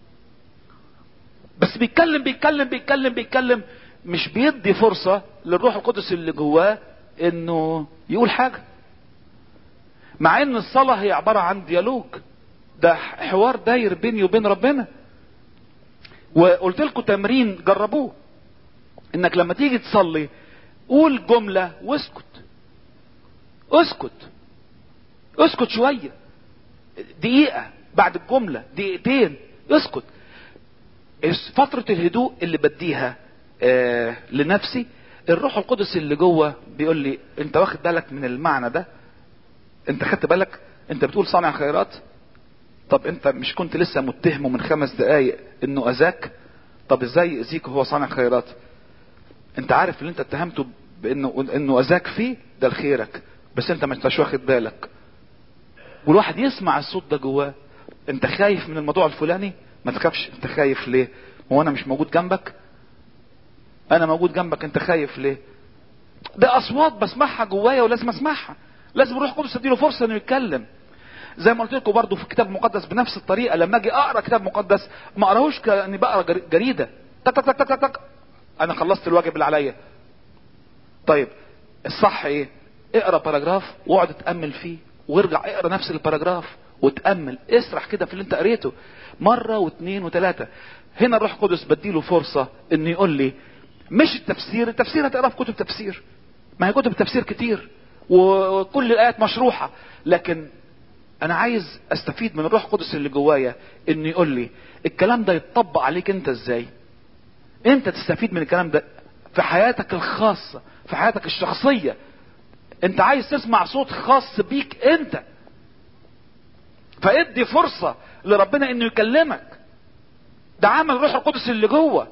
بس بيتكلم بيتكلم بيتكلم بيتكلم مش بيدي فرصة للروح القدس اللي جواه انه يقول حاجة مع ان الصلاة هي عبارة عن ديالوج ده حوار داير بيني وبين ربنا وقلت لكم تمرين جربوه انك لما تيجي تصلي قول جملة واسكت اسكت اسكت شوية دقيقة بعد الجملة دقيقتين اسكت فترة الهدوء اللي بديها آه لنفسي الروح القدس اللي جوه بيقول لي انت واخد بالك من المعنى ده انت خدت بالك انت بتقول صانع خيرات طب انت مش كنت لسه متهمه من خمس دقايق انه اذاك طب ازاي يأذيك وهو صانع خيرات انت عارف اللي انت اتهمته بانه انه اذاك فيه ده لخيرك بس انت ما انتش واخد بالك والواحد يسمع الصوت ده جواه انت خايف من الموضوع الفلاني ما تخافش انت خايف ليه هو انا مش موجود جنبك انا موجود جنبك انت خايف ليه ده اصوات بسمعها جوايا ولازم اسمعها لازم الروح القدس اديله فرصه انه يتكلم زي ما قلت لكم برضه في الكتاب المقدس بنفس الطريقه لما اجي اقرا كتاب مقدس ما اقراهوش كاني بقرا جريده تك تك تك تك تك انا خلصت الواجب اللي عليا طيب الصح ايه اقرا باراجراف واقعد اتامل فيه وارجع اقرا نفس الباراجراف وتامل اسرح كده في اللي انت قريته مره واثنين وثلاثه هنا الروح القدس بديله فرصه انه يقول لي مش التفسير التفسير هتقرا في كتب تفسير ما هي كتب تفسير كتير وكل الايات مشروحه لكن انا عايز استفيد من الروح القدس اللي جوايا انه يقول لي الكلام ده يتطبق عليك انت ازاي انت تستفيد من الكلام ده في حياتك الخاصة في حياتك الشخصية انت عايز تسمع صوت خاص بيك انت فادي فرصة لربنا انه يكلمك ده عمل الروح القدس اللي جوه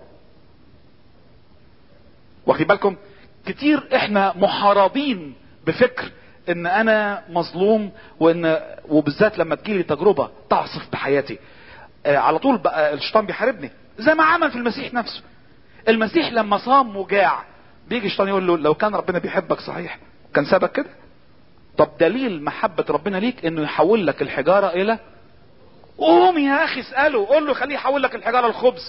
واخدين بالكم كتير احنا محاربين بفكر ان انا مظلوم وان وبالذات لما تجيلي تجربة تعصف بحياتي آه على طول بقى الشيطان بيحاربني زي ما عمل في المسيح نفسه المسيح لما صام وجاع بيجي الشيطان يقول له لو كان ربنا بيحبك صحيح كان سابك كده طب دليل محبة ربنا ليك انه يحول لك الحجارة الى قوم يا اخي اسأله قول له خليه يحول لك الحجارة الخبز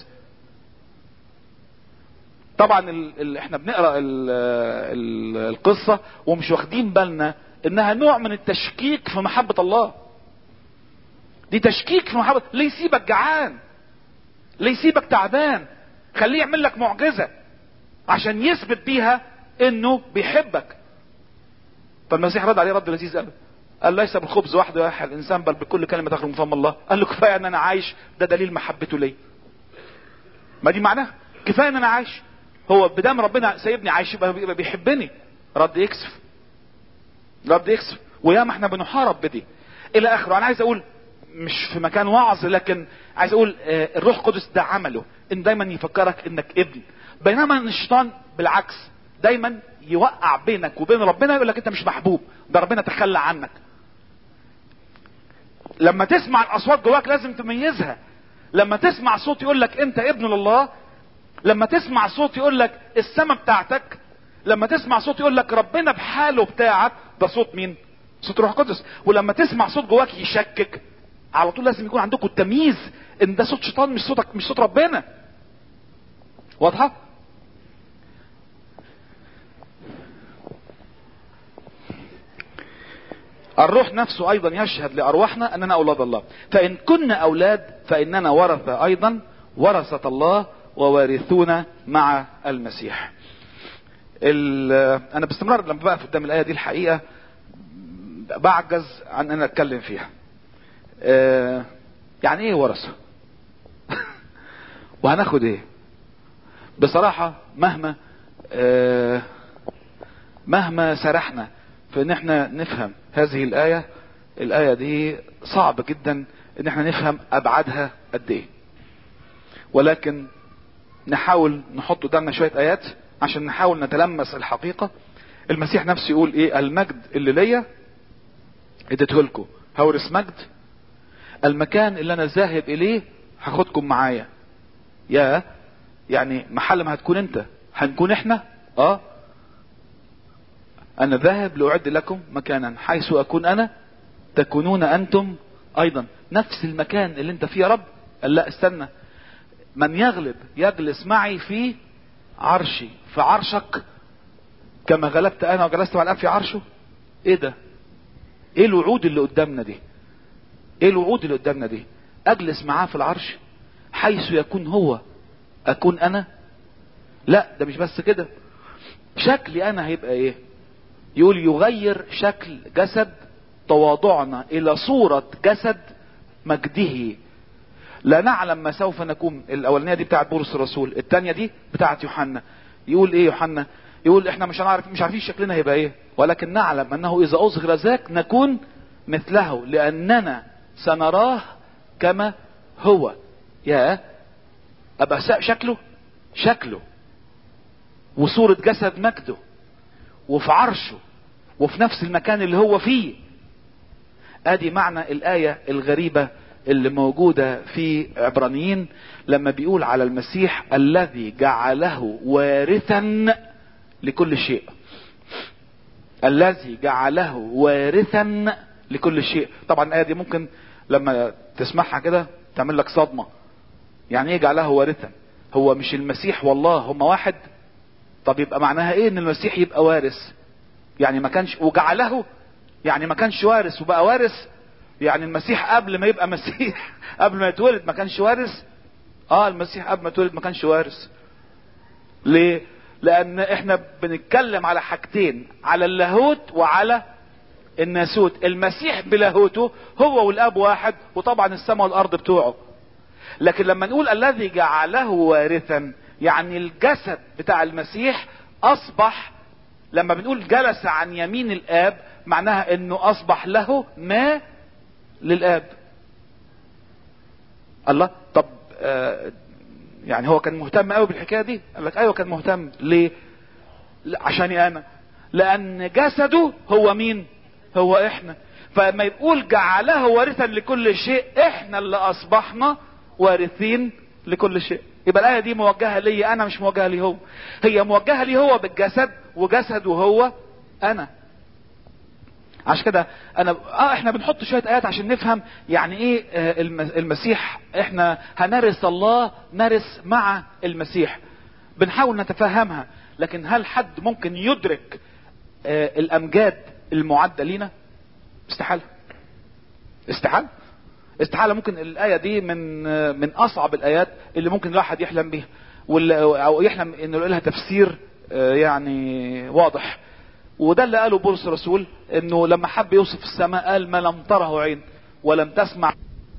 طبعا ال ال احنا بنقرا ال ال القصه ومش واخدين بالنا انها نوع من التشكيك في محبه الله دي تشكيك في محبه ليه يسيبك جعان ليه يسيبك تعبان خليه يعمل لك معجزه عشان يثبت بيها انه بيحبك فالمسيح رد عليه رد لذيذ قوي قال ليس بالخبز وحده يحيى الانسان بل بكل كلمه تخرج من فم الله قال له كفايه ان انا عايش ده دليل محبته لي ما دي معناها كفايه ان انا عايش هو بدام ربنا سايبني عايش يبقى بيحبني رد يكسف رد يكسف وياما احنا بنحارب بدي الى اخره انا عايز اقول مش في مكان وعظ لكن عايز اقول آه الروح القدس ده عمله ان دايما يفكرك انك ابن بينما الشيطان بالعكس دايما يوقع بينك وبين ربنا يقول لك انت مش محبوب ده ربنا تخلى عنك لما تسمع الاصوات جواك لازم تميزها لما تسمع صوت يقول لك انت ابن لله لما تسمع صوت يقول لك السماء بتاعتك لما تسمع صوت يقول لك ربنا بحاله بتاعك ده صوت مين صوت روح القدس ولما تسمع صوت جواك يشكك على طول لازم يكون عندكم التمييز ان ده صوت شيطان مش صوتك مش صوت ربنا واضحه الروح نفسه ايضا يشهد لارواحنا اننا اولاد الله فان كنا اولاد فاننا ورثه ايضا ورثه الله ووارثون مع المسيح انا باستمرار لما بقف قدام الايه دي الحقيقه بعجز عن ان اتكلم فيها أه يعني ايه ورثه وهناخد ايه بصراحه مهما أه مهما سرحنا في ان احنا نفهم هذه الايه الايه دي صعب جدا ان احنا نفهم ابعادها قد ايه ولكن نحاول نحط قدامنا شويه ايات عشان نحاول نتلمس الحقيقه المسيح نفسه يقول ايه المجد اللي ليا اديته لكم هورث مجد المكان اللي انا ذاهب اليه هاخدكم معايا يا يعني محل ما هتكون انت هنكون احنا اه انا ذاهب لاعد لكم مكانا حيث اكون انا تكونون انتم ايضا نفس المكان اللي انت فيه يا رب قال لا استنى من يغلب يجلس معي في عرشي في عرشك كما غلبت انا وجلست مع الاب في عرشه ايه ده ايه الوعود اللي قدامنا دي ايه الوعود اللي قدامنا دي اجلس معاه في العرش حيث يكون هو اكون انا لا ده مش بس كده شكلي انا هيبقى ايه يقول يغير شكل جسد تواضعنا الى صورة جسد مجده لا نعلم ما سوف نكون الاولانيه دي بتاعت بولس الرسول الثانيه دي بتاعت يوحنا يقول ايه يوحنا يقول احنا مش هنعرف مش عارفين شكلنا هيبقى ايه ولكن نعلم انه اذا اظهر ذاك نكون مثله لاننا سنراه كما هو يا ابقى شكله شكله وصورة جسد مجده وفي عرشه وفي نفس المكان اللي هو فيه ادي معنى الاية الغريبة اللي موجودة في عبرانيين لما بيقول على المسيح الذي جعله وارثا لكل شيء الذي جعله وارثا لكل شيء طبعا الايه دي ممكن لما تسمعها كده تعمل لك صدمه يعني ايه جعله وارثا هو مش المسيح والله هم واحد طب يبقى معناها ايه ان المسيح يبقى وارث يعني ما كانش وجعله يعني ما كانش وارث وبقى وارث يعني المسيح قبل ما يبقى مسيح قبل ما يتولد ما كانش وارث اه المسيح قبل ما يتولد ما كانش وارث ليه لان احنا بنتكلم على حاجتين على اللاهوت وعلى الناسوت المسيح بلاهوته هو والاب واحد وطبعا السماء والارض بتوعه لكن لما نقول الذي جعله وارثا يعني الجسد بتاع المسيح اصبح لما بنقول جلس عن يمين الاب معناها انه اصبح له ما للاب الله طب آه يعني هو كان مهتم قوي بالحكايه دي قال لك ايوه كان مهتم ليه عشاني انا لان جسده هو مين هو احنا فما يقول جعله وارثا لكل شيء احنا اللي اصبحنا وارثين لكل شيء يبقى الايه دي موجهه لي انا مش موجهه لي هو هي موجهه لي هو بالجسد وجسده هو انا عشان كده انا اه احنا بنحط شويه ايات عشان نفهم يعني ايه آه المسيح احنا هنرث الله نرث مع المسيح بنحاول نتفهمها لكن هل حد ممكن يدرك آه الامجاد المعده لينا استحاله استحاله استحاله ممكن الايه دي من آه من اصعب الايات اللي ممكن الواحد يحلم بيها او يحلم انه لها تفسير يعني واضح وده اللي قاله بولس الرسول انه لما حب يوصف السماء قال ما لم تره عين ولم تسمع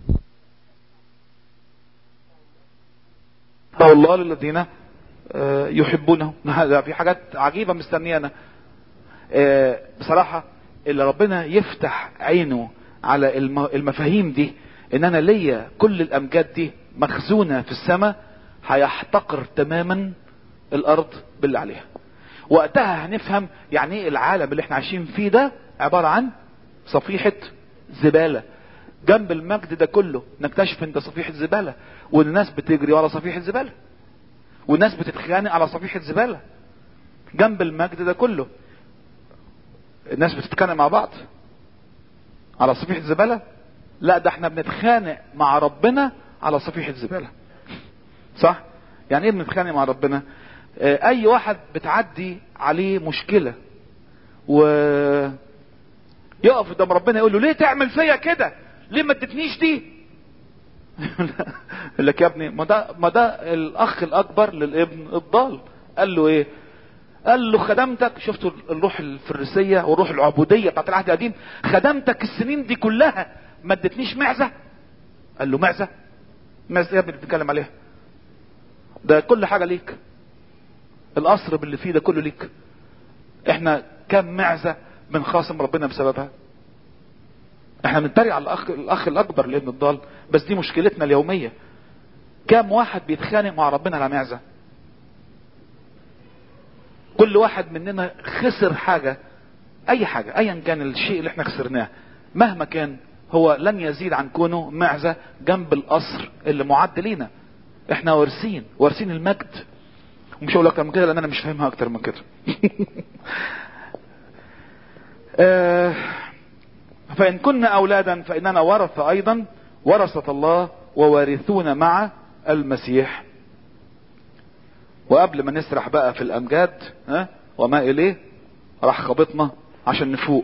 الله للذين يحبونه هذا في حاجات عجيبه مستنيانا بصراحه اللي ربنا يفتح عينه على المفاهيم دي ان انا ليا كل الامجاد دي مخزونه في السماء هيحتقر تماما الارض باللي عليها وقتها هنفهم يعني ايه العالم اللي احنا عايشين فيه ده عبارة عن صفيحة زبالة جنب المجد ده كله نكتشف ان ده صفيحة زبالة وان الناس بتجري ورا صفيحة زبالة والناس بتتخانق على صفيحة زبالة جنب المجد ده كله الناس بتتخانق مع بعض على صفيحة زبالة لا ده احنا بنتخانق مع ربنا على صفيحة زبالة صح يعني ايه بنتخانق مع ربنا اي واحد بتعدي عليه مشكلة و يقف قدام ربنا يقول له ليه تعمل فيا كده ليه ما ادتنيش دي يقول لك يا ابني ما ده ما ده الاخ الاكبر للابن الضال قال له ايه قال له خدمتك شفتوا الروح الفريسية والروح العبودية بتاعت العهد القديم خدمتك السنين دي كلها ما ادتنيش معزة قال له معزة معزة يا ابني بتتكلم عليها ده كل حاجة ليك القصر باللي فيه ده كله ليك احنا كم معزة بنخاصم ربنا بسببها احنا بنتريق على الاخ الاخ الاكبر لابن الضال بس دي مشكلتنا اليومية كم واحد بيتخانق مع ربنا على معزة كل واحد مننا خسر حاجة اي حاجة ايا كان الشيء اللي احنا خسرناه مهما كان هو لن يزيد عن كونه معزة جنب القصر اللي معد لينا احنا وارثين وارثين المجد ومش هقول اكتر من كده لان انا مش فاهمها اكتر من كده آه فان كنا اولادا فاننا ورث ايضا ورثة الله ووارثون مع المسيح وقبل ما نسرح بقى في الامجاد ها وما اليه راح خبطنا عشان نفوق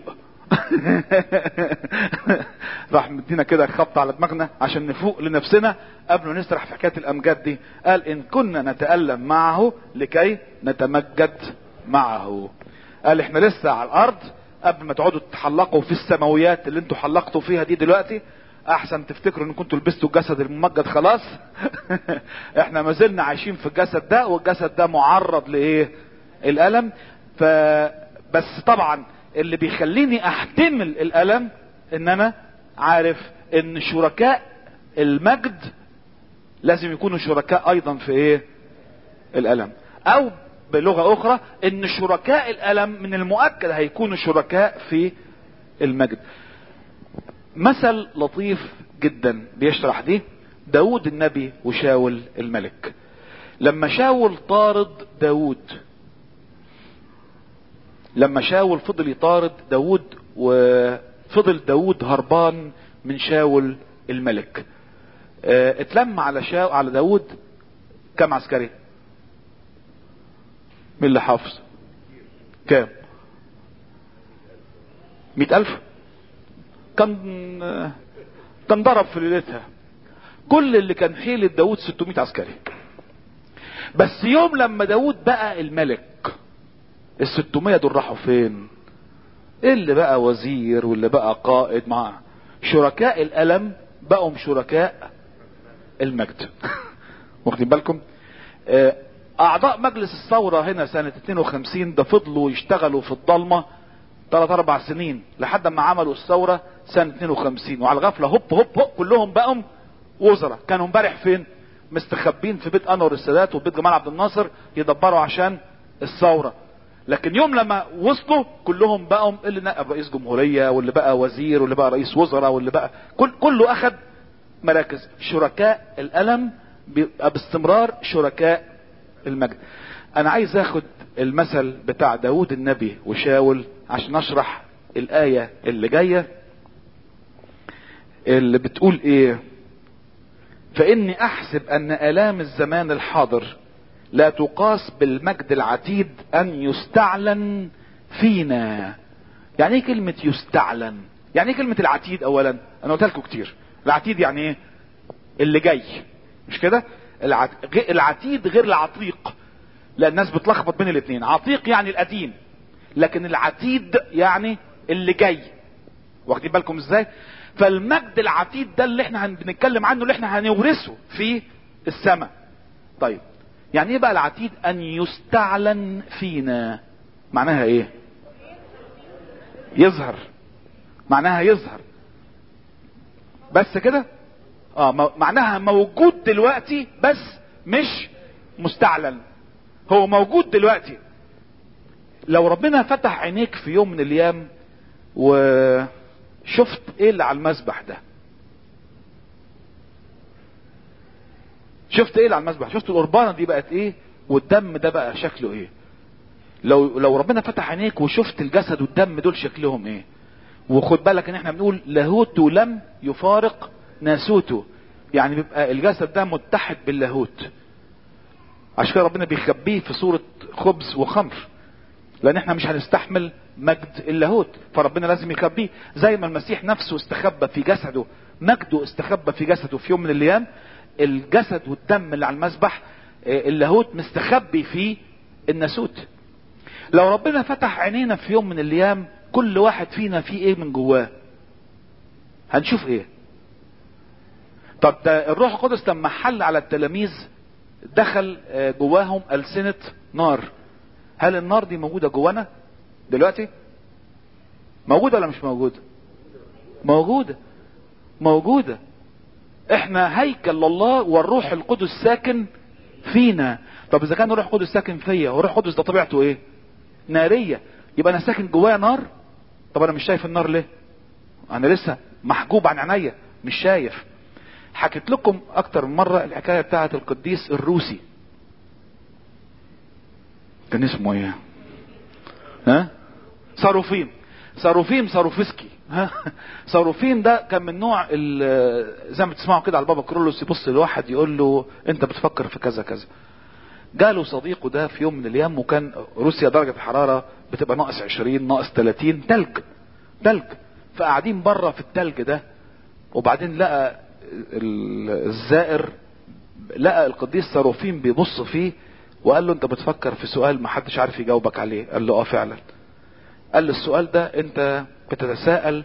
راح مدينا كده خبط على دماغنا عشان نفوق لنفسنا قبل ما نسرح في حكايه الامجاد دي قال ان كنا نتالم معه لكي نتمجد معه قال احنا لسه على الارض قبل ما تقعدوا تحلقوا في السماويات اللي انتوا حلقتوا فيها دي دلوقتي احسن تفتكروا ان كنتوا لبستوا الجسد الممجد خلاص احنا ما زلنا عايشين في الجسد ده والجسد ده معرض لايه الالم ف بس طبعا اللي بيخليني احتمل الالم ان انا عارف ان شركاء المجد لازم يكونوا شركاء ايضا في ايه الالم او بلغة اخرى ان شركاء الالم من المؤكد هيكونوا شركاء في المجد مثل لطيف جدا بيشرح دي داود النبي وشاول الملك لما شاول طارد داود لما شاول فضل يطارد داود وفضل داود هربان من شاول الملك اه اتلم على شاو على داود كم عسكري مين اللي حافظ كام مئة الف كان كان ضرب في ليلتها كل اللي كان حيلة داود 600 عسكري بس يوم لما داود بقى الملك ال 600 دول راحوا فين اللي بقى وزير واللي بقى قائد مع شركاء الالم بقوا شركاء المجد واخدين بالكم اعضاء مجلس الثورة هنا سنة 52 ده فضلوا يشتغلوا في الضلمة ثلاث اربع سنين لحد ما عملوا الثورة سنة 52 وعلى الغفلة هوب هوب هوب كلهم بقوا وزراء كانوا امبارح فين مستخبين في بيت انور السادات وبيت جمال عبد الناصر يدبروا عشان الثورة لكن يوم لما وصلوا كلهم بقوا اللي نقب رئيس جمهورية واللي بقى وزير واللي بقى رئيس وزراء واللي بقى كل كله اخذ مراكز شركاء الالم بيبقى باستمرار شركاء المجد انا عايز اخد المثل بتاع داود النبي وشاول عشان اشرح الاية اللي جاية اللي بتقول ايه فاني احسب ان الام الزمان الحاضر لا تقاس بالمجد العتيد ان يستعلن فينا يعني ايه كلمة يستعلن يعني ايه كلمة العتيد اولا انا قلت لكم كتير العتيد يعني ايه اللي جاي مش كده العتيد غير العتيق لان الناس بتلخبط بين الاثنين عتيق يعني القديم لكن العتيد يعني اللي جاي واخدين بالكم ازاي فالمجد العتيد ده اللي احنا بنتكلم عنه اللي احنا هنورثه في السماء طيب يعني ايه بقى العتيد ان يستعلن فينا معناها ايه يظهر معناها يظهر بس كده اه معناها موجود دلوقتي بس مش مستعلن هو موجود دلوقتي لو ربنا فتح عينيك في يوم من الايام وشفت ايه اللي على المسبح ده شفت ايه اللي على المسبح شفت القربانه دي بقت ايه والدم ده بقى شكله ايه لو لو ربنا فتح عينيك وشفت الجسد والدم دول شكلهم ايه وخد بالك ان احنا بنقول لاهوت لم يفارق ناسوته يعني بيبقى الجسد ده متحد باللاهوت عشان كده ربنا بيخبيه في صورة خبز وخمر لان احنا مش هنستحمل مجد اللاهوت فربنا لازم يخبيه زي ما المسيح نفسه استخبى في جسده مجده استخبى في جسده في يوم من الايام الجسد والدم اللي على المسبح اللاهوت مستخبي في الناسوت لو ربنا فتح عينينا في يوم من الايام كل واحد فينا فيه ايه من جواه هنشوف ايه طب ده الروح القدس لما حل على التلاميذ دخل جواهم ألسنة نار هل النار دي موجودة جوانا دلوقتي موجودة ولا مش موجودة موجودة موجودة احنا هيكل لله والروح القدس ساكن فينا طب اذا كان الروح القدس ساكن فيا والروح القدس ده طبيعته ايه نارية يبقى انا ساكن جوايا نار طب انا مش شايف النار ليه انا لسه محجوب عن عينيا مش شايف حكيت لكم اكتر من مرة الحكاية بتاعت القديس الروسي كان اسمه ايه ها صاروفيم صاروفيم صاروفسكي ها صاروفيم ده كان من نوع زي ما تسمعوا كده على البابا كرولوس يبص لواحد يقول له انت بتفكر في كذا كذا جاله صديقه ده في يوم من الايام وكان روسيا درجة الحرارة بتبقى ناقص 20 ناقص 30 تلج تلج فقاعدين بره في التلج ده وبعدين لقى الزائر لقى القديس صاروفيم بيبص فيه وقال له انت بتفكر في سؤال ما حدش عارف يجاوبك عليه قال له اه فعلا قال له السؤال ده انت بتتساءل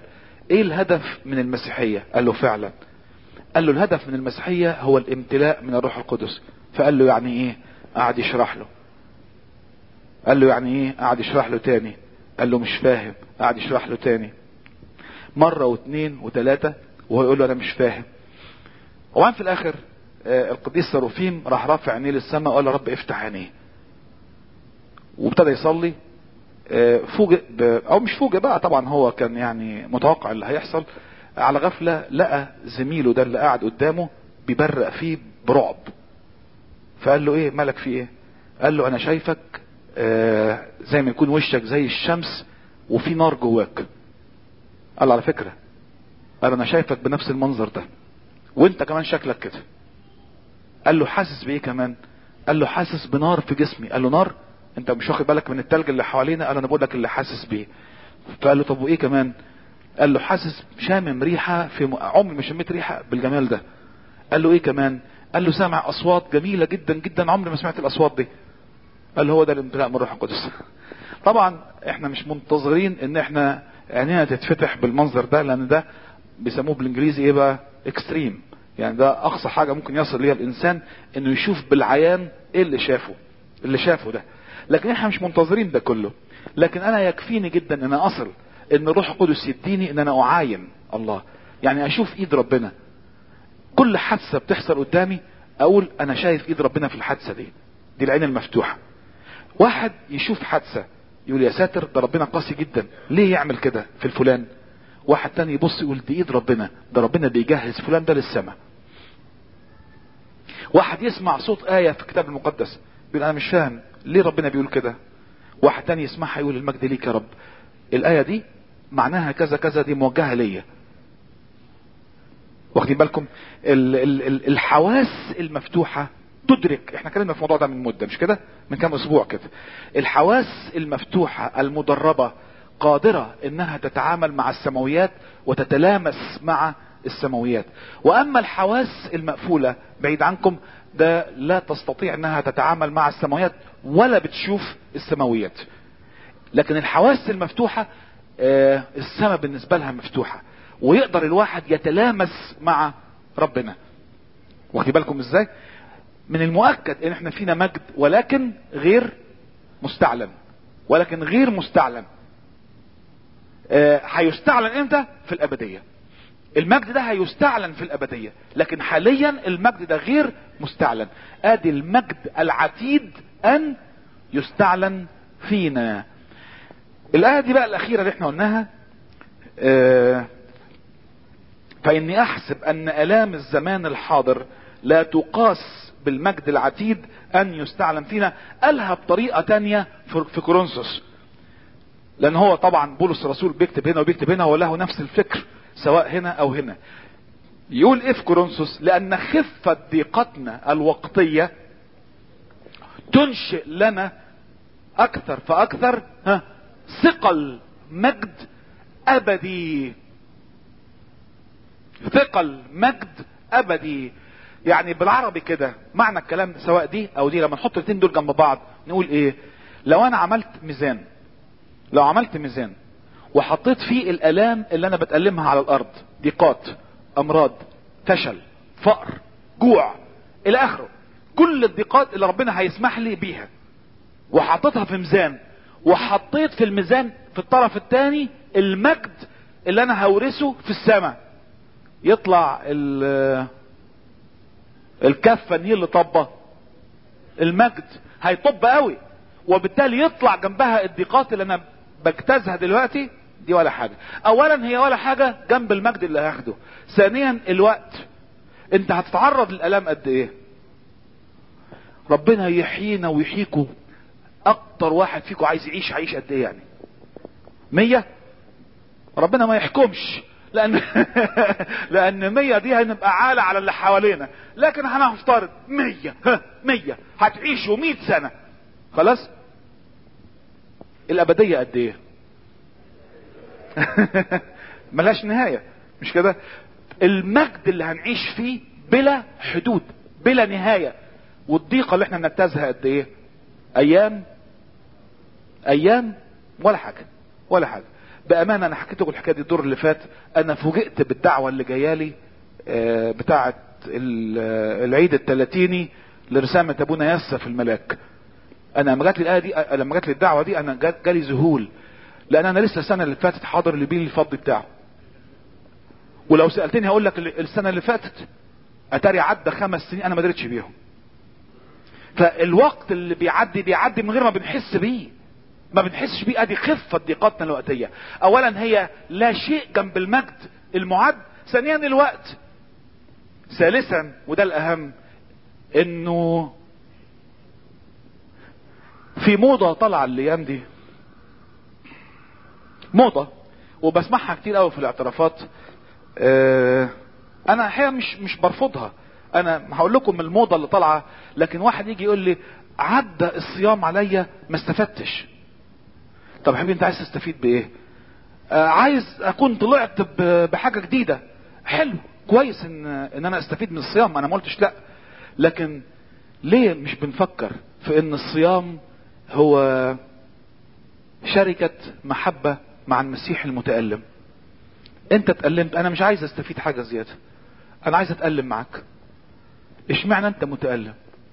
ايه الهدف من المسيحية قال له فعلا قال له الهدف من المسيحية هو الامتلاء من الروح القدس فقال له يعني ايه قعد يشرح له قال له يعني ايه قعد يشرح له تاني قال له مش فاهم قعد يشرح له تاني مرة واثنين وثلاثة وهو يقول له انا مش فاهم وبعدين في الاخر آه القديس سروفيم راح رافع عينيه للسماء وقال له رب افتح عينيه وابتدى يصلي آه فوجئ ب... او مش فوجئ بقى طبعا هو كان يعني متوقع اللي هيحصل على غفلة لقى زميله ده اللي قاعد قدامه بيبرق فيه برعب فقال له ايه مالك في ايه قال له انا شايفك آه زي ما يكون وشك زي الشمس وفي نار جواك قال له على فكرة قال انا شايفك بنفس المنظر ده وانت كمان شكلك كده قال له حاسس بايه كمان قال له حاسس بنار في جسمي قال له نار انت مش واخد بالك من التلج اللي حوالينا قال له انا بقول لك اللي حاسس بيه فقال له طب وايه كمان قال له حاسس شامم ريحه في م... عمري ما شميت ريحه بالجمال ده قال له ايه كمان قال له سامع اصوات جميله جدا جدا عمري ما سمعت الاصوات دي قال له هو ده الامتلاء من الروح القدس طبعا احنا مش منتظرين ان احنا عينينا تتفتح بالمنظر ده لان ده بيسموه بالانجليزي ايه بقى اكستريم يعني ده اقصى حاجه ممكن يصل ليها الانسان انه يشوف بالعيان ايه اللي شافه اللي شافه ده لكن احنا مش منتظرين ده كله لكن انا يكفيني جدا ان انا اصل ان الروح القدس يديني ان انا اعاين الله يعني اشوف ايد ربنا كل حادثه بتحصل قدامي اقول انا شايف ايد ربنا في الحادثه دي دي العين المفتوحه واحد يشوف حادثه يقول يا ساتر ده ربنا قاسي جدا ليه يعمل كده في الفلان واحد تاني يبص يقول دي ايد ربنا ده ربنا بيجهز فلان ده للسماء واحد يسمع صوت آية في الكتاب المقدس يقول أنا مش فاهم ليه ربنا بيقول كده واحد تاني يسمعها يقول المجد ليك يا رب الآية دي معناها كذا كذا دي موجهة ليا واخدين بالكم ال ال ال الحواس المفتوحة تدرك احنا اتكلمنا في الموضوع ده من مدة مش كده من كام اسبوع كده الحواس المفتوحة المدربة قادرة انها تتعامل مع السماويات وتتلامس مع السماويات واما الحواس المقفولة بعيد عنكم ده لا تستطيع انها تتعامل مع السماويات ولا بتشوف السماويات لكن الحواس المفتوحة آه السماء بالنسبة لها مفتوحة ويقدر الواحد يتلامس مع ربنا واخدين بالكم ازاي من المؤكد ان احنا فينا مجد ولكن غير مستعلن ولكن غير مستعلن هيستعلن آه امتى في الابدية المجد ده هيستعلن في الابدية لكن حاليا المجد ده غير مستعلن ادي المجد العتيد ان يستعلن فينا الايه دي بقى الاخيره اللي احنا قلناها آه فاني احسب ان الام الزمان الحاضر لا تقاس بالمجد العتيد ان يستعلن فينا قالها بطريقه تانية في كورنثوس لان هو طبعا بولس الرسول بيكتب هنا وبيكتب هنا وله نفس الفكر سواء هنا او هنا يقول ايه في كورنثوس لان خفة ضيقتنا الوقتية تنشئ لنا اكثر فاكثر ها ثقل مجد ابدي ثقل مجد ابدي يعني بالعربي كده معنى الكلام سواء دي او دي لما نحط الاثنين دول جنب بعض نقول ايه لو انا عملت ميزان لو عملت ميزان وحطيت فيه الالام اللي انا بتألمها على الارض ضيقات امراض فشل فقر جوع الى اخره كل الضيقات اللي ربنا هيسمح لي بيها وحطيتها في ميزان وحطيت في الميزان في الطرف الثاني المجد اللي انا هورثه في السماء يطلع الكفه دي اللي طبه المجد هيطب قوي وبالتالي يطلع جنبها الضيقات اللي انا بجتازها دلوقتي دي ولا حاجة اولا هي ولا حاجة جنب المجد اللي هاخده ثانيا الوقت انت هتتعرض للالام قد ايه ربنا يحيينا ويحييكم اكتر واحد فيكم عايز يعيش عيش قد ايه يعني مية ربنا ما يحكمش لان لان مية دي هنبقى عالة على اللي حوالينا لكن هنفترض مية مية هتعيشوا مية سنة خلاص الابدية قد ايه ملهاش نهاية مش كده المجد اللي هنعيش فيه بلا حدود بلا نهاية والضيقة اللي احنا بنجتازها قد ايه ايام ايام ولا حاجة ولا حاجة بامانه انا حكيت لكم الحكايه دي الدور اللي فات انا فوجئت بالدعوه اللي جايه لي آه، بتاعه ال- آه، العيد الثلاثيني لرسامه ابونا ياسا في الملاك انا لما جات لي الايه دي آه، لما جات لي الدعوه دي انا جات- جالي ذهول لان انا لسه السنه اللي فاتت حاضر البيل الفضي بتاعه ولو سالتني هقول لك ال- السنه اللي فاتت اتاري عدى خمس سنين انا ما درتش بيهم فالوقت اللي بيعدي بيعدي من غير ما بنحس بيه ما بنحسش بيه ادي خفه ضيقاتنا الوقتيه اولا هي لا شيء جنب المجد المعد ثانيا الوقت ثالثا وده الاهم انه في موضه طالعه الايام دي موضه وبسمعها كتير قوي في الاعترافات آه، انا الحقيقه مش مش برفضها انا هقول لكم الموضه اللي طالعه لكن واحد يجي يقول لي عدى الصيام عليا ما استفدتش طب يا حبيبي انت عايز تستفيد بايه آه عايز اكون طلعت ب- بحاجه جديده حلو كويس ان ان انا استفيد من الصيام انا ما قلتش لا لكن ليه مش بنفكر في ان الصيام هو شركه محبه مع المسيح المتالم انت اتألمت انا مش عايز استفيد حاجة زيادة انا عايز اتألم معاك اشمعنى انت متألم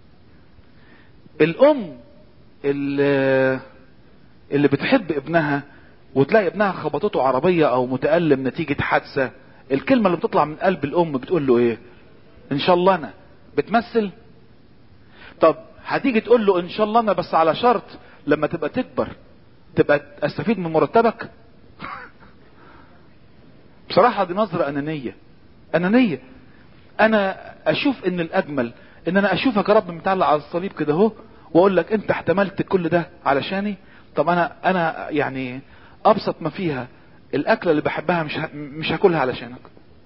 الام اللي, اللي بتحب ابنها وتلاقي ابنها خبطته عربية او متألم نتيجة حادثة الكلمة اللي بتطلع من قلب الام بتقول له ايه ان شاء الله انا بتمثل طب هتيجي تقول له ان شاء الله انا بس على شرط لما تبقى تكبر تبقى استفيد من مرتبك بصراحة دي نظرة أنانية أنانية أنا أشوف إن الأجمل إن أنا أشوفك يا رب متعلق على الصليب كده أهو وأقول لك أنت احتملت كل ده علشاني طب أنا أنا يعني أبسط ما فيها الأكلة اللي بحبها مش ه- مش هاكلها علشانك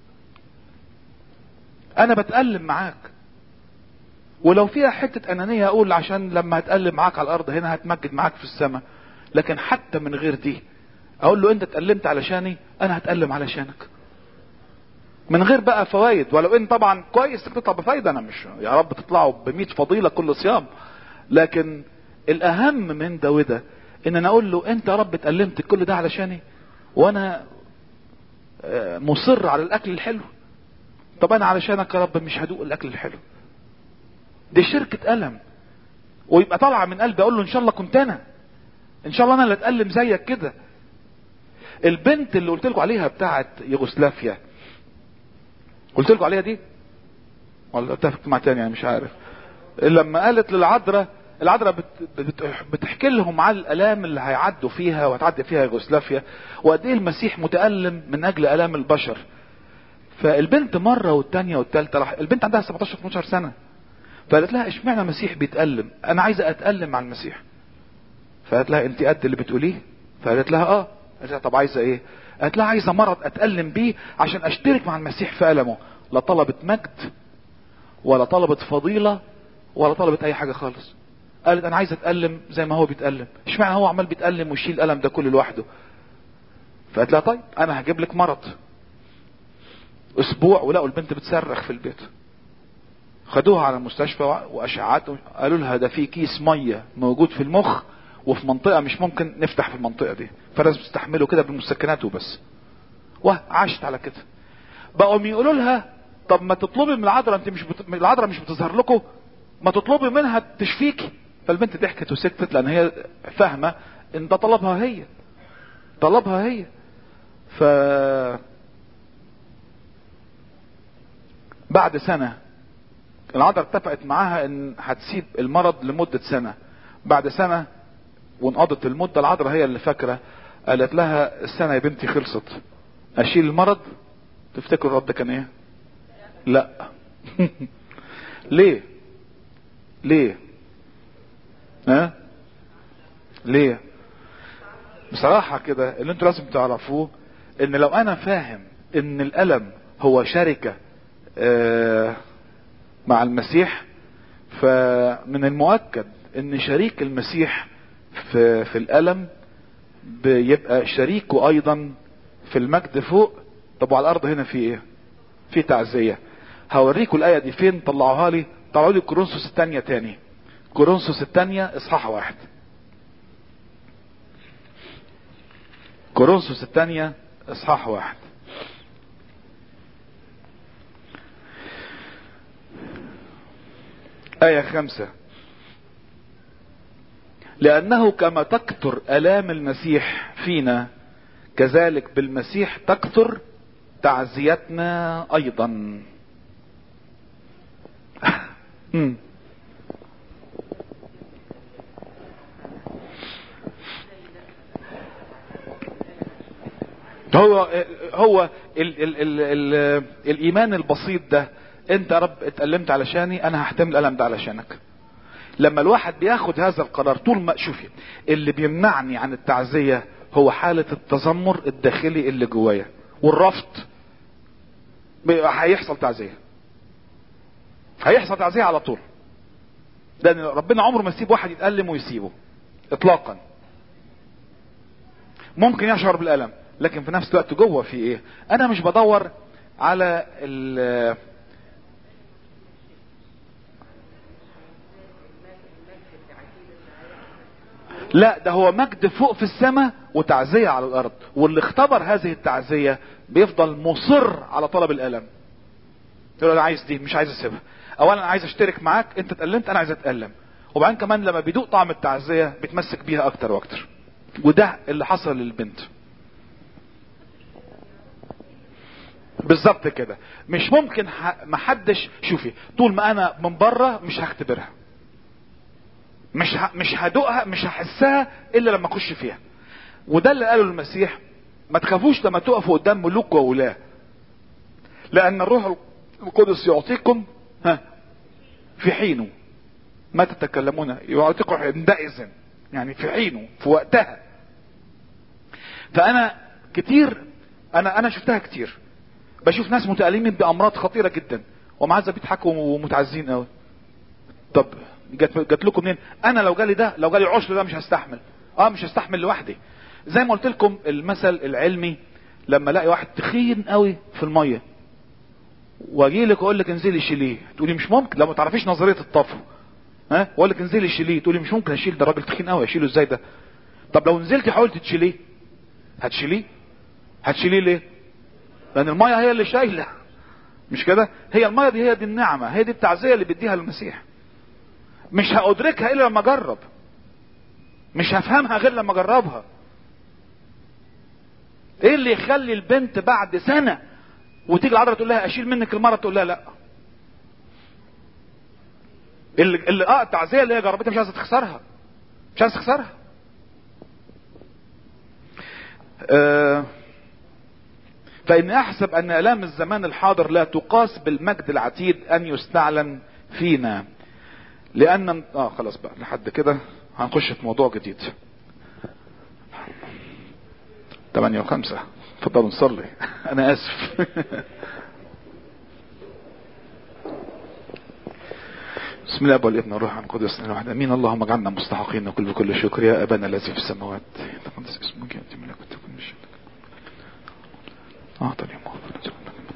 أنا بتألم معاك ولو فيها حتة أنانية أقول عشان لما هتألم معاك على الأرض هنا هتمجد معاك في السماء لكن حتى من غير دي اقول له انت اتألمت علشاني انا هتألم علشانك من غير بقى فوائد ولو ان طبعا كويس انك تطلع بفايدة انا مش يا رب تطلعوا بمية فضيلة كل صيام لكن الاهم من ده وده ان انا اقول له انت يا رب اتألمت كل ده علشاني وانا آه، مصر على الاكل الحلو طب انا علشانك يا رب مش هدوق الاكل الحلو دي شركة ألم ويبقى طالعة من قلبي اقول له ان شاء الله كنت انا ان شاء الله انا اللي اتألم زيك كده البنت اللي قلت لكم عليها بتاعت يوغوسلافيا قلت لكم عليها دي ولا اتفق مع تاني يعني مش عارف لما قالت للعذراء العذراء بت بت بتحكي لهم على الالام اللي هيعدوا فيها وهتعدي فيها يوغوسلافيا وقد ايه المسيح متالم من اجل الام البشر فالبنت مره والتانيه والتالته راح البنت عندها 17 18 سنه فقالت لها اشمعنى المسيح بيتالم انا عايزه اتالم مع المسيح فقالت لها انت قد اللي بتقوليه فقالت لها اه قالت لها طب عايزه ايه قالت لها عايزه مرض اتالم بيه عشان اشترك مع المسيح في المه لا طلبت مجد ولا طلبت فضيله ولا طلبت اي حاجه خالص قالت انا عايزه اتالم زي ما هو بيتالم اشمعنى هو عمال بيتالم ويشيل الالم ده كله لوحده فقالت لها طيب انا هجيب لك مرض اسبوع ولقوا البنت بتصرخ في البيت خدوها على المستشفى واشعات قالوا لها ده في كيس ميه موجود في المخ وفي منطقه مش ممكن نفتح في المنطقه دي فلازم تستحمله كده بالمسكنات وبس وعاشت على كده بقوا يقولوا لها طب ما تطلبي من العذراء انت مش بت... العذراء مش بتظهر لكم ما تطلبي منها تشفيكي فالبنت ضحكت وسكتت لان هي فاهمه ان ده طلبها هي طلبها هي ف بعد سنه العذراء اتفقت معاها ان هتسيب المرض لمده سنه بعد سنه وانقضت المده العذراء هي اللي فاكره قالت لها السنه يا بنتي خلصت اشيل المرض تفتكروا الرد كان ايه لا ليه ليه ها ليه بصراحة كده اللي انتوا لازم تعرفوه ان لو انا فاهم ان الالم هو شركة آه مع المسيح فمن المؤكد ان شريك المسيح في, في الالم بيبقى شريكه ايضا في المجد فوق طب وعلى الارض هنا في ايه في تعزية هوريكم الاية دي فين طلعوها لي طلعوا لي كورنثوس الثانية تاني كورنثوس الثانية اصحاح واحد كورنثوس الثانية اصحاح واحد آية خمسة لأنه كما تكثر آلام المسيح فينا كذلك بالمسيح تكثر تعزيتنا أيضا مم. هو هو ال ال ال ال الايمان البسيط ده انت يا رب اتألمت علشاني انا هحتمل الالم ده علشانك لما الواحد بياخد هذا القرار طول ما شوفي اللي بيمنعني عن التعزية هو حالة التذمر الداخلي اللي جوايا والرفض هيحصل تعزية هيحصل تعزية على طول لان ربنا عمره ما يسيب واحد يتألم ويسيبه اطلاقا ممكن يشعر بالالم لكن في نفس الوقت جوه في ايه انا مش بدور على ال لا ده هو مجد فوق في السماء وتعزية على الارض واللي اختبر هذه التعزية بيفضل مصر على طلب الالم يقول انا عايز دي مش عايز اسيبها اولا انا عايز اشترك معاك انت اتألمت انا عايز اتألم وبعدين كمان لما بيدوق طعم التعزية بيتمسك بيها اكتر واكتر وده اللي حصل للبنت بالظبط كده مش ممكن ح... محدش شوفي طول ما انا من بره مش هختبرها مش ه... مش هدوقها مش هحسها الا لما اخش فيها وده اللي قاله المسيح ما تخافوش لما تقفوا قدام ملوك وولاه لان الروح القدس يعطيكم ها في حينه ما تتكلمون يعطيكم عندئذ يعني في حينه في وقتها فانا كتير انا انا شفتها كتير بشوف ناس متألمين بأمراض خطيرة جدا ومع ذلك بيضحكوا ومتعزين قوي طب جات جات لكم منين انا لو جالي ده لو جالي عشر ده مش هستحمل اه مش هستحمل لوحدي زي ما قلت لكم المثل العلمي لما الاقي واحد تخين قوي في الميه واجي لك اقول لك انزلي شيليه تقولي مش ممكن لو ما تعرفيش نظريه الطفو ها واقول لك انزلي شيليه تقولي مش ممكن اشيل ده راجل تخين قوي اشيله ازاي ده طب لو نزلتي حاولت تشيليه هتشيليه هتشيليه ليه لان الميه هي اللي شايله مش كده هي الميه دي هي دي النعمه هي دي التعزيه اللي بيديها المسيح مش هادركها الا لما اجرب مش هفهمها غير لما اجربها ايه اللي يخلي البنت بعد سنه وتيجي العذراء تقول لها اشيل منك المرض تقول لها لا اللي, اللي اه التعزيه اللي هي جربتها مش عايزه تخسرها مش عايزه تخسرها آه فإن أحسب أن آلام الزمان الحاضر لا تقاس بالمجد العتيد أن يستعلن فينا لأن آه خلاص بقى لحد كده هنخش في موضوع جديد تمانية وخمسة اتفضلوا نصلي أنا آسف بسم الله والابن والروح القدس الواحد امين اللهم اجعلنا مستحقين وكل بكل شكر يا ابانا الذي في السماوات تقدس اسمك ياتي ملكوتك من شئك أعطني مغفرة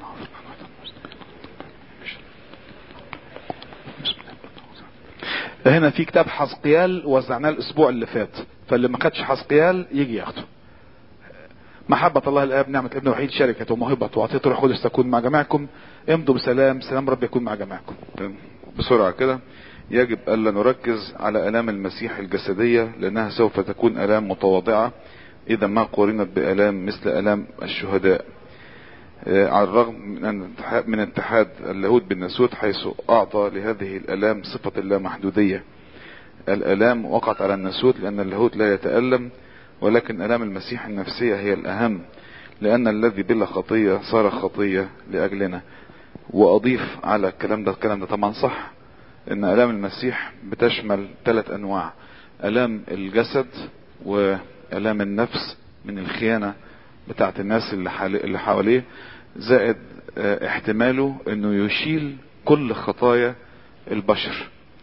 هنا في كتاب حزقيال وزعناه الاسبوع اللي فات فاللي ما خدش حزقيال يجي ياخده محبة الله الآب نعمة ابن وحيد شركة وموهبة وعطية روح القدس تكون مع جميعكم امضوا بسلام سلام رب يكون مع جميعكم بسرعة كده يجب ألا نركز على آلام المسيح الجسدية لأنها سوف تكون آلام متواضعة إذا ما قورنت بآلام مثل آلام الشهداء على الرغم من اتحاد اللاهوت بالناسوت حيث أعطى لهذه الآلام صفة اللامحدودية الآلام وقعت على الناسوت لأن اللاهوت لا يتألم ولكن آلام المسيح النفسية هي الأهم لأن الذي بلا خطية صار خطية لأجلنا وأضيف على الكلام ده الكلام ده طبعا صح إن آلام المسيح بتشمل ثلاث أنواع آلام الجسد وآلام النفس من الخيانة بتاعت الناس اللي حواليه زائد احتماله انه يشيل كل خطايا البشر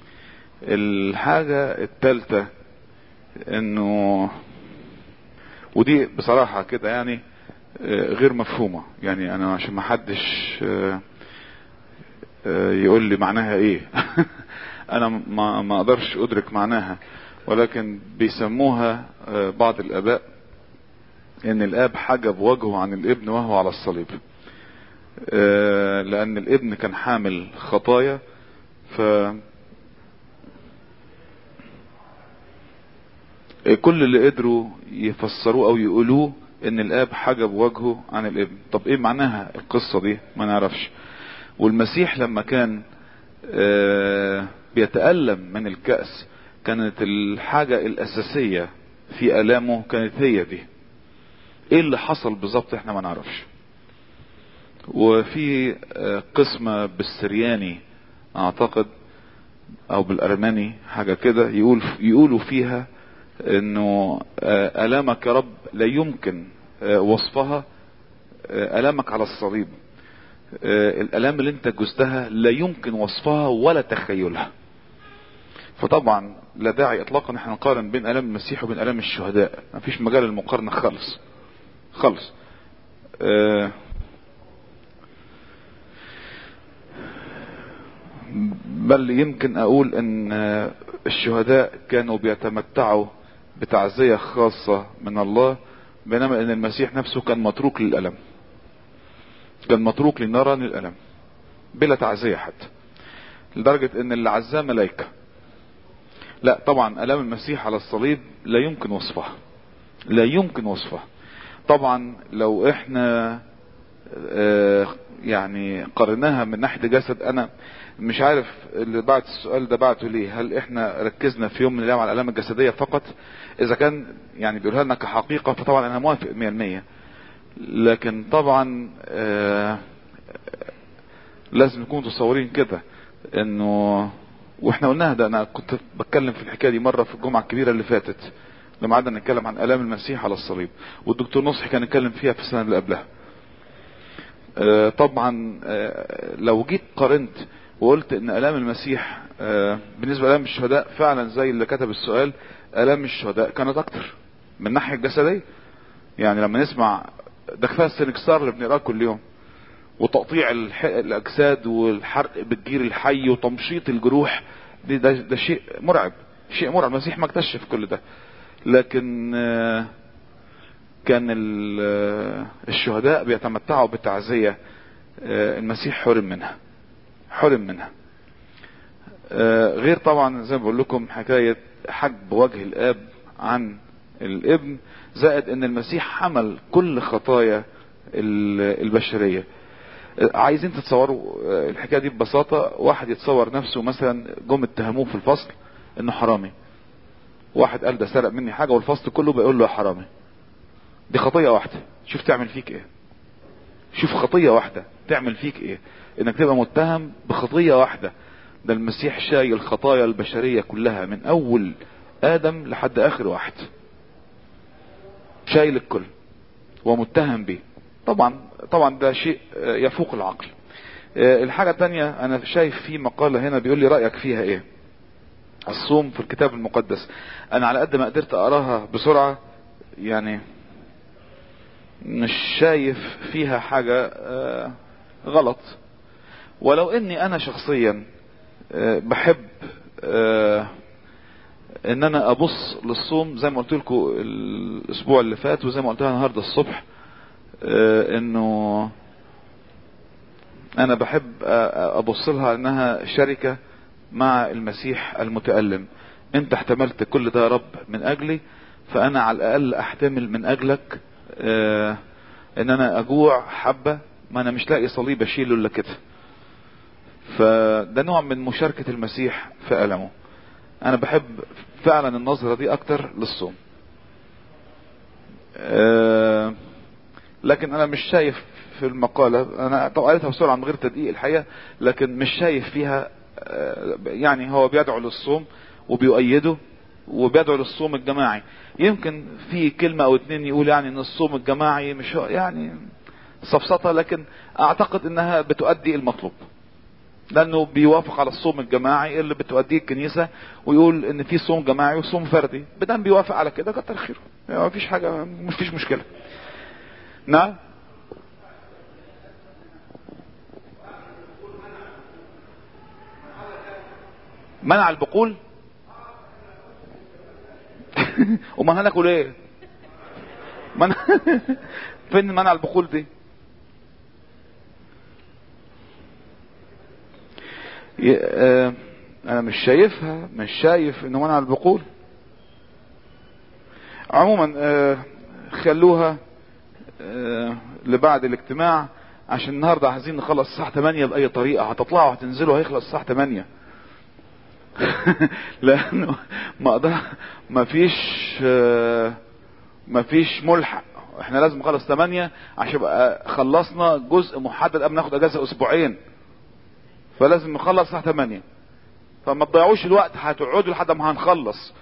الحاجة الثالثة انه ودي بصراحة كده يعني غير مفهومة يعني انا عشان ما حدش يقول لي معناها ايه انا ما ما اقدرش ادرك معناها ولكن بيسموها بعض الاباء ان الاب حجب وجهه عن الابن وهو على الصليب آه، لان الابن كان حامل خطايا ف كل اللي قدروا يفسروه او يقولوه ان الاب حجب وجهه عن الابن طب ايه معناها القصة دي ما نعرفش والمسيح لما كان آه، بيتألم من الكأس كانت الحاجة الاساسية في الامه كانت هي دي ايه اللي حصل بالظبط احنا ما نعرفش وفي آه، قسمة بالسرياني اعتقد او بالارمني حاجة كده يقول يقولوا فيها انه آه، الامك يا رب لا يمكن آه، وصفها آه، الامك على الصليب آه، الالام اللي انت جزتها لا يمكن وصفها ولا تخيلها فطبعا لا داعي اطلاقا احنا نقارن بين الام المسيح وبين الام الشهداء ما فيش مجال للمقارنه خالص خالص آه، بل يمكن اقول ان آه، الشهداء كانوا بيتمتعوا بتعزية خاصة من الله بينما ان المسيح نفسه كان متروك للألم كان متروك للنار للألم بلا تعزية حتى لدرجة ان اللي عزاه ملائكة لا طبعا ألم المسيح على الصليب لا يمكن وصفها لا يمكن وصفها طبعا لو احنا آه، يعني قارناها من ناحية جسد انا مش عارف اللي بعت السؤال ده بعته ليه هل احنا ركزنا في يوم من الايام على الالام الجسدية فقط اذا كان يعني بيقولها لنا كحقيقة فطبعا انا موافق 100% لكن طبعا آه لازم نكون متصورين كده انه واحنا قلناها ده انا كنت بتكلم في الحكايه دي مره في الجمعه الكبيره اللي فاتت لما قعدنا نتكلم عن الام المسيح على الصليب والدكتور نصحي كان يتكلم فيها في السنه اللي قبلها آه طبعا آه لو جيت قارنت وقلت ان الام المسيح آه بالنسبه لالام الشهداء فعلا زي اللي كتب السؤال الام الشهداء كانت اكتر من الناحيه الجسديه يعني لما نسمع ده كفايه السنكسار اللي بنقراه كل يوم وتقطيع الح... الاجساد والحرق بالجير الحي وتمشيط الجروح دي ده, ده شيء مرعب شيء مرعب المسيح ما اكتشف كل ده لكن آه كان الشهداء بيتمتعوا بالتعزية آه المسيح حرم منها حرم منها آه غير طبعا زي ما بقول لكم حكاية حجب وجه الاب عن الابن زائد ان المسيح حمل كل خطايا البشرية عايزين تتصوروا الحكاية دي ببساطة واحد يتصور نفسه مثلا جم اتهموه في الفصل انه حرامي واحد قال ده سرق مني حاجة والفصل كله بيقول له يا حرامي دي خطية واحدة شوف تعمل فيك ايه شوف خطية واحدة تعمل فيك ايه انك تبقى متهم بخطية واحدة ده المسيح شايل الخطايا البشرية كلها من اول ادم لحد اخر واحد شايل الكل ومتهم به طبعا طبعا ده شيء يفوق العقل الحاجة الثانية انا شايف في مقالة هنا بيقول لي رأيك فيها ايه الصوم في الكتاب المقدس انا على قد ما قدرت اقراها بسرعة يعني مش شايف فيها حاجة غلط ولو اني انا شخصيا بحب ان انا ابص للصوم زي ما قلت لكم الاسبوع اللي فات وزي ما قلتها النهارده الصبح انه انا بحب ابص لها انها شركة مع المسيح المتألم انت احتملت كل ده يا رب من اجلي فانا على الاقل احتمل من اجلك اه ان انا اجوع حبة ما انا مش لاقي صليب اشيله الا كده فده نوع من مشاركة المسيح في ألمه انا بحب فعلا النظرة دي اكتر للصوم اه لكن انا مش شايف في المقالة انا طبعا قريتها بسرعة من غير تدقيق الحقيقة لكن مش شايف فيها اه يعني هو بيدعو للصوم وبيؤيده وبيدعو للصوم الجماعي يمكن في كلمة او اتنين يقول يعني ان الصوم الجماعي مش يعني سفسطة لكن اعتقد انها بتؤدي المطلوب لانه بيوافق على الصوم الجماعي اللي بتؤديه الكنيسة ويقول ان في صوم جماعي وصوم فردي بدل بيوافق على كده كتر خيره يعني ما فيش حاجة مش فيش مشكلة نعم منع البقول وما هناكل ايه منع فين منع البخول دي ي- آه، انا مش شايفها مش شايف انه منع البقول عموما آه، خلوها آه، لبعد الاجتماع عشان النهارده عايزين نخلص الساعه 8 باي طريقه هتطلعوا هتنزلوا هيخلص الساعه 8 لانه ما اقدر ما فيش آه، ما فيش ملحق احنا لازم نخلص 8 عشان يبقى خلصنا جزء محدد قبل ناخد اجازه اسبوعين فلازم نخلص الساعه 8 فما تضيعوش الوقت هتقعدوا لحد ما هنخلص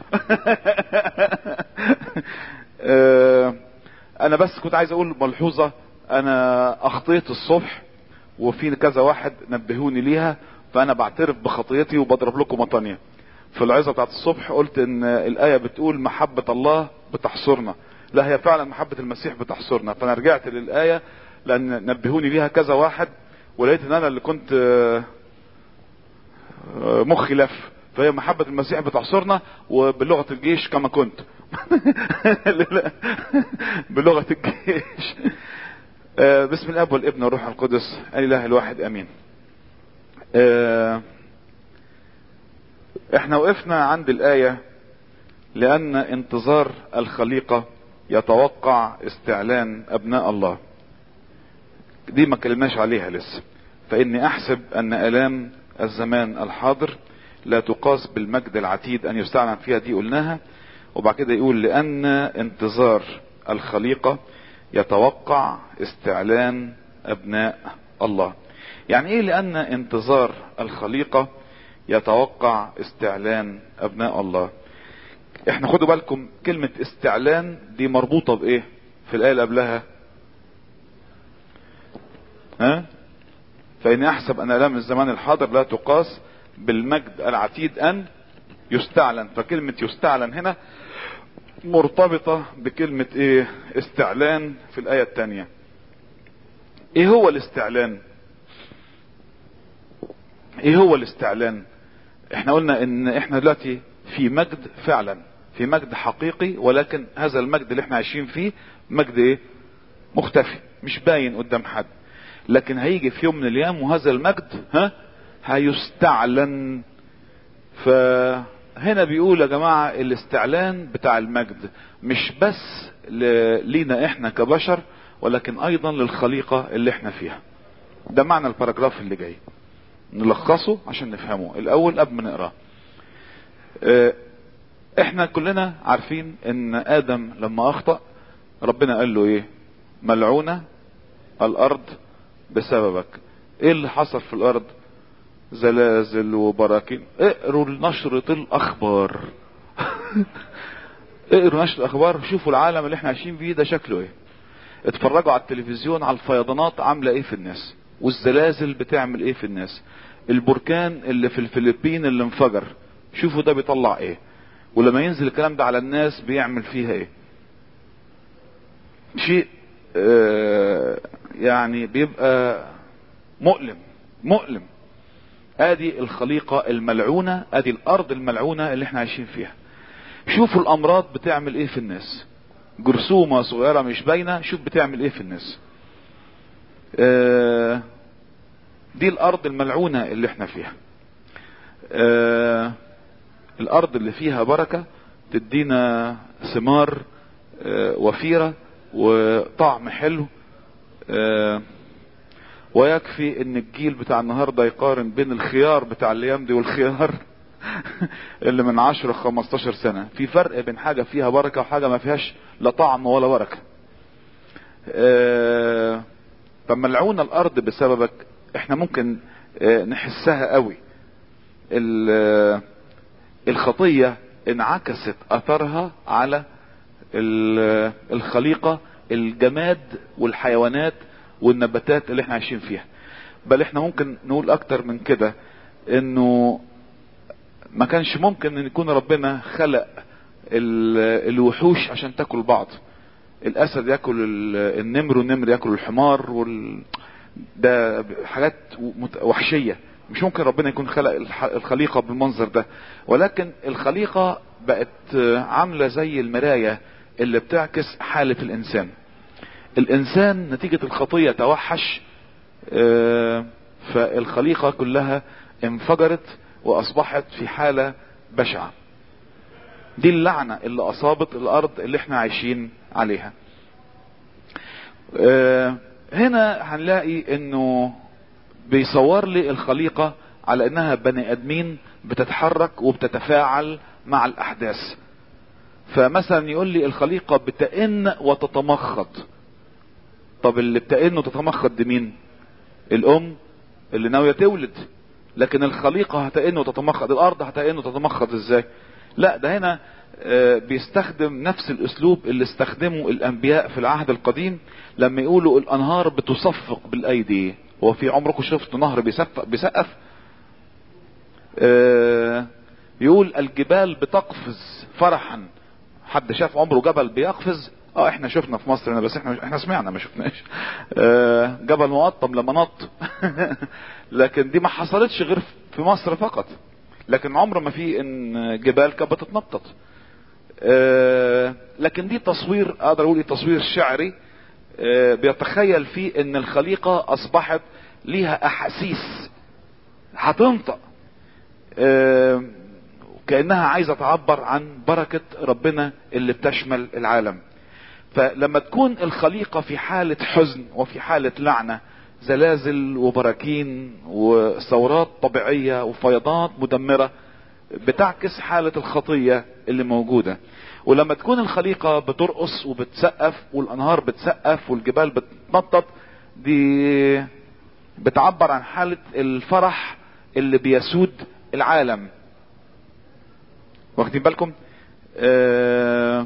آه، انا بس كنت عايز اقول ملحوظه انا اخطيت الصبح وفي كذا واحد نبهوني ليها فانا بعترف بخطيتي وبضرب لكم مطانيه في العظه بتاعت الصبح قلت ان الايه بتقول محبه الله بتحصرنا لا هي فعلا محبه المسيح بتحصرنا فانا رجعت للايه لان نبهوني ليها كذا واحد ولقيت ان انا اللي كنت آه، آه، مخي لف فهي محبة المسيح بتحصرنا وبلغة الجيش كما كنت بلغة الجيش آه، بسم الاب والابن والروح القدس الاله الواحد امين آه، احنا وقفنا عند الايه لان انتظار الخليقه يتوقع استعلان ابناء الله دي ما كلمناش عليها لسه فاني احسب ان الام الزمان الحاضر لا تقاس بالمجد العتيد ان يستعلن فيها دي قلناها وبعد كده يقول لان انتظار الخليقه يتوقع استعلان ابناء الله يعني ايه لان انتظار الخليقه يتوقع استعلان ابناء الله احنا خدوا بالكم كلمة استعلان دي مربوطة بايه في الآية اللي قبلها ها فإني أحسب أن آلام الزمان الحاضر لا تقاس بالمجد العتيد أن يستعلن فكلمة يستعلن هنا مرتبطة بكلمة ايه استعلان في الآية الثانية ايه هو الاستعلان ايه هو الاستعلان احنا قلنا ان احنا دلوقتي في مجد فعلا في مجد حقيقي ولكن هذا المجد اللي احنا عايشين فيه مجد ايه مختفي مش باين قدام حد لكن هيجي في يوم من الايام وهذا المجد ها هيستعلن فهنا بيقول يا جماعة الاستعلان بتاع المجد مش بس ل- لينا احنا كبشر ولكن ايضا للخليقة اللي احنا فيها ده معنى الباراجراف اللي جاي نلخصه عشان نفهمه الاول قبل ما نقراه اه، احنا كلنا عارفين ان ادم لما اخطأ ربنا قال له ايه ملعونة الارض بسببك ايه اللي حصل في الارض زلازل وبراكين اقروا نشرة الاخبار اقروا نشرة الاخبار شوفوا العالم اللي احنا عايشين فيه ده شكله ايه اتفرجوا على التلفزيون على الفيضانات عاملة ايه في الناس والزلازل بتعمل ايه في الناس البركان اللي في الفلبين اللي انفجر شوفوا ده بيطلع ايه ولما ينزل الكلام ده على الناس بيعمل فيها ايه شيء آه يعني بيبقى مؤلم مؤلم ادي الخليقة الملعونة ادي الارض الملعونة اللي احنا عايشين فيها شوفوا الامراض بتعمل ايه في الناس جرثومة صغيرة مش باينة شوف بتعمل ايه في الناس آه دي الارض الملعونة اللي احنا فيها آه الارض اللي فيها بركة تدينا ثمار آه وفيرة وطعم حلو آه ويكفي ان الجيل بتاع النهاردة يقارن بين الخيار بتاع الايام دي والخيار اللي من 10 15 سنة في فرق بين حاجة فيها بركة وحاجة ما فيهاش لا طعم ولا بركة آه فملعون الارض بسببك احنا ممكن آه نحسها قوي ال- الخطية انعكست اثرها على ال- الخليقة الجماد والحيوانات والنباتات اللي احنا عايشين فيها بل احنا ممكن نقول اكتر من كده انه ما كانش ممكن ان يكون ربنا خلق ال- الوحوش عشان تاكل بعض الاسد ياكل ال- النمر والنمر ياكل الحمار وال... ده حاجات مت- وحشية مش ممكن ربنا يكون خلق الح- الخليقة بالمنظر ده ولكن الخليقة بقت عاملة زي المراية اللي بتعكس حالة الانسان الانسان نتيجة الخطية توحش آه، فالخليقة كلها انفجرت واصبحت في حالة بشعة دي اللعنة اللي اصابت الارض اللي احنا عايشين عليها آه، هنا هنلاقي انه بيصور لي الخليقة على انها بني ادمين بتتحرك وبتتفاعل مع الاحداث فمثلا يقول لي الخليقة بتئن وتتمخض طب اللي بتئن وتتمخض دي مين الام اللي ناوية تولد لكن الخليقة هتئن وتتمخض الارض هتئن وتتمخض ازاي لا ده هنا آه، بيستخدم نفس الاسلوب اللي استخدمه الانبياء في العهد القديم لما يقولوا الانهار بتصفق بالايدي هو في عمركم شفتوا نهر بيسقف بيسقف آه، يقول الجبال بتقفز فرحا حد شاف عمره جبل بيقفز اه احنا شفنا في مصر هنا بس احنا احنا سمعنا ما شفناش آه، جبل مقطم لما نط لكن دي ما حصلتش غير في مصر فقط لكن عمر ما في ان جبال كانت بتتنطط آه، لكن دي تصوير اقدر اقول إيه تصوير شعري آه، بيتخيل فيه ان الخليقة اصبحت ليها احاسيس هتنطق آه، كانها عايزه تعبر عن بركه ربنا اللي بتشمل العالم فلما تكون الخليقه في حاله حزن وفي حاله لعنه زلازل وبراكين وثورات طبيعيه وفيضانات مدمره بتعكس حاله الخطيه اللي موجوده ولما تكون الخليقه بترقص وبتسقف والانهار بتسقف والجبال بتنطط دي بتعبر عن حاله الفرح اللي بيسود العالم واخدين بالكم آه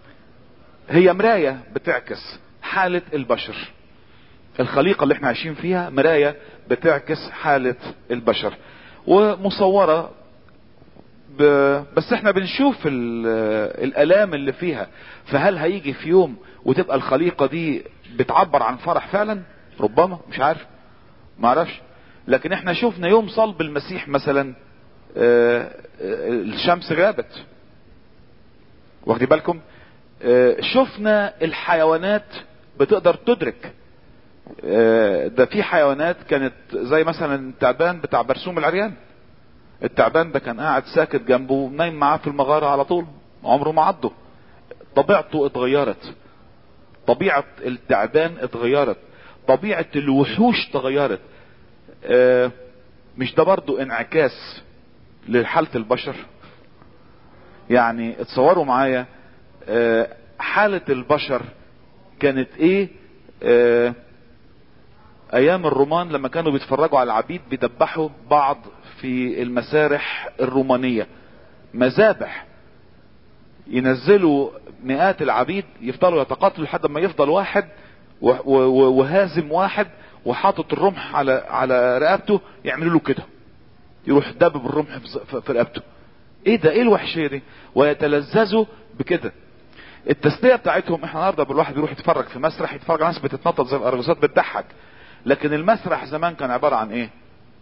هي مراية بتعكس حالة البشر الخليقة اللي احنا عايشين فيها مراية بتعكس حالة البشر ومصورة ب... بس احنا بنشوف ال... الالام اللي فيها فهل هيجي في يوم وتبقى الخليقة دي بتعبر عن فرح فعلا ربما مش عارف ما اعرفش لكن احنا شفنا يوم صلب المسيح مثلا آه، آه، الشمس غابت واخدين بالكم آه، شفنا الحيوانات بتقدر تدرك آه، ده في حيوانات كانت زي مثلا التعبان بتاع برسوم العريان التعبان ده كان قاعد ساكت جنبه نايم معاه في المغارة على طول عمره ما عضه طبيعته اتغيرت طبيعة التعبان اتغيرت طبيعة الوحوش تغيرت آه، مش ده برضو انعكاس لحالة البشر يعني اتصوروا معايا آه، حالة البشر كانت ايه آه، ايام الرومان لما كانوا بيتفرجوا على العبيد بيدبحوا بعض في المسارح الرومانية مذابح ينزلوا مئات العبيد يفضلوا يتقاتلوا لحد ما يفضل واحد و- و- وهازم واحد وحاطط الرمح على على رقبته يعملوا له كده يروح دبب الرمح في ز- في رقبته ايه ده ايه الوحشيه دي ويتلذذوا بكده التسليه بتاعتهم احنا النهارده بالواحد بيروح يتفرج في مسرح يتفرج على ناس بتتنطط زي الارجوزات بتضحك لكن المسرح زمان كان عباره عن ايه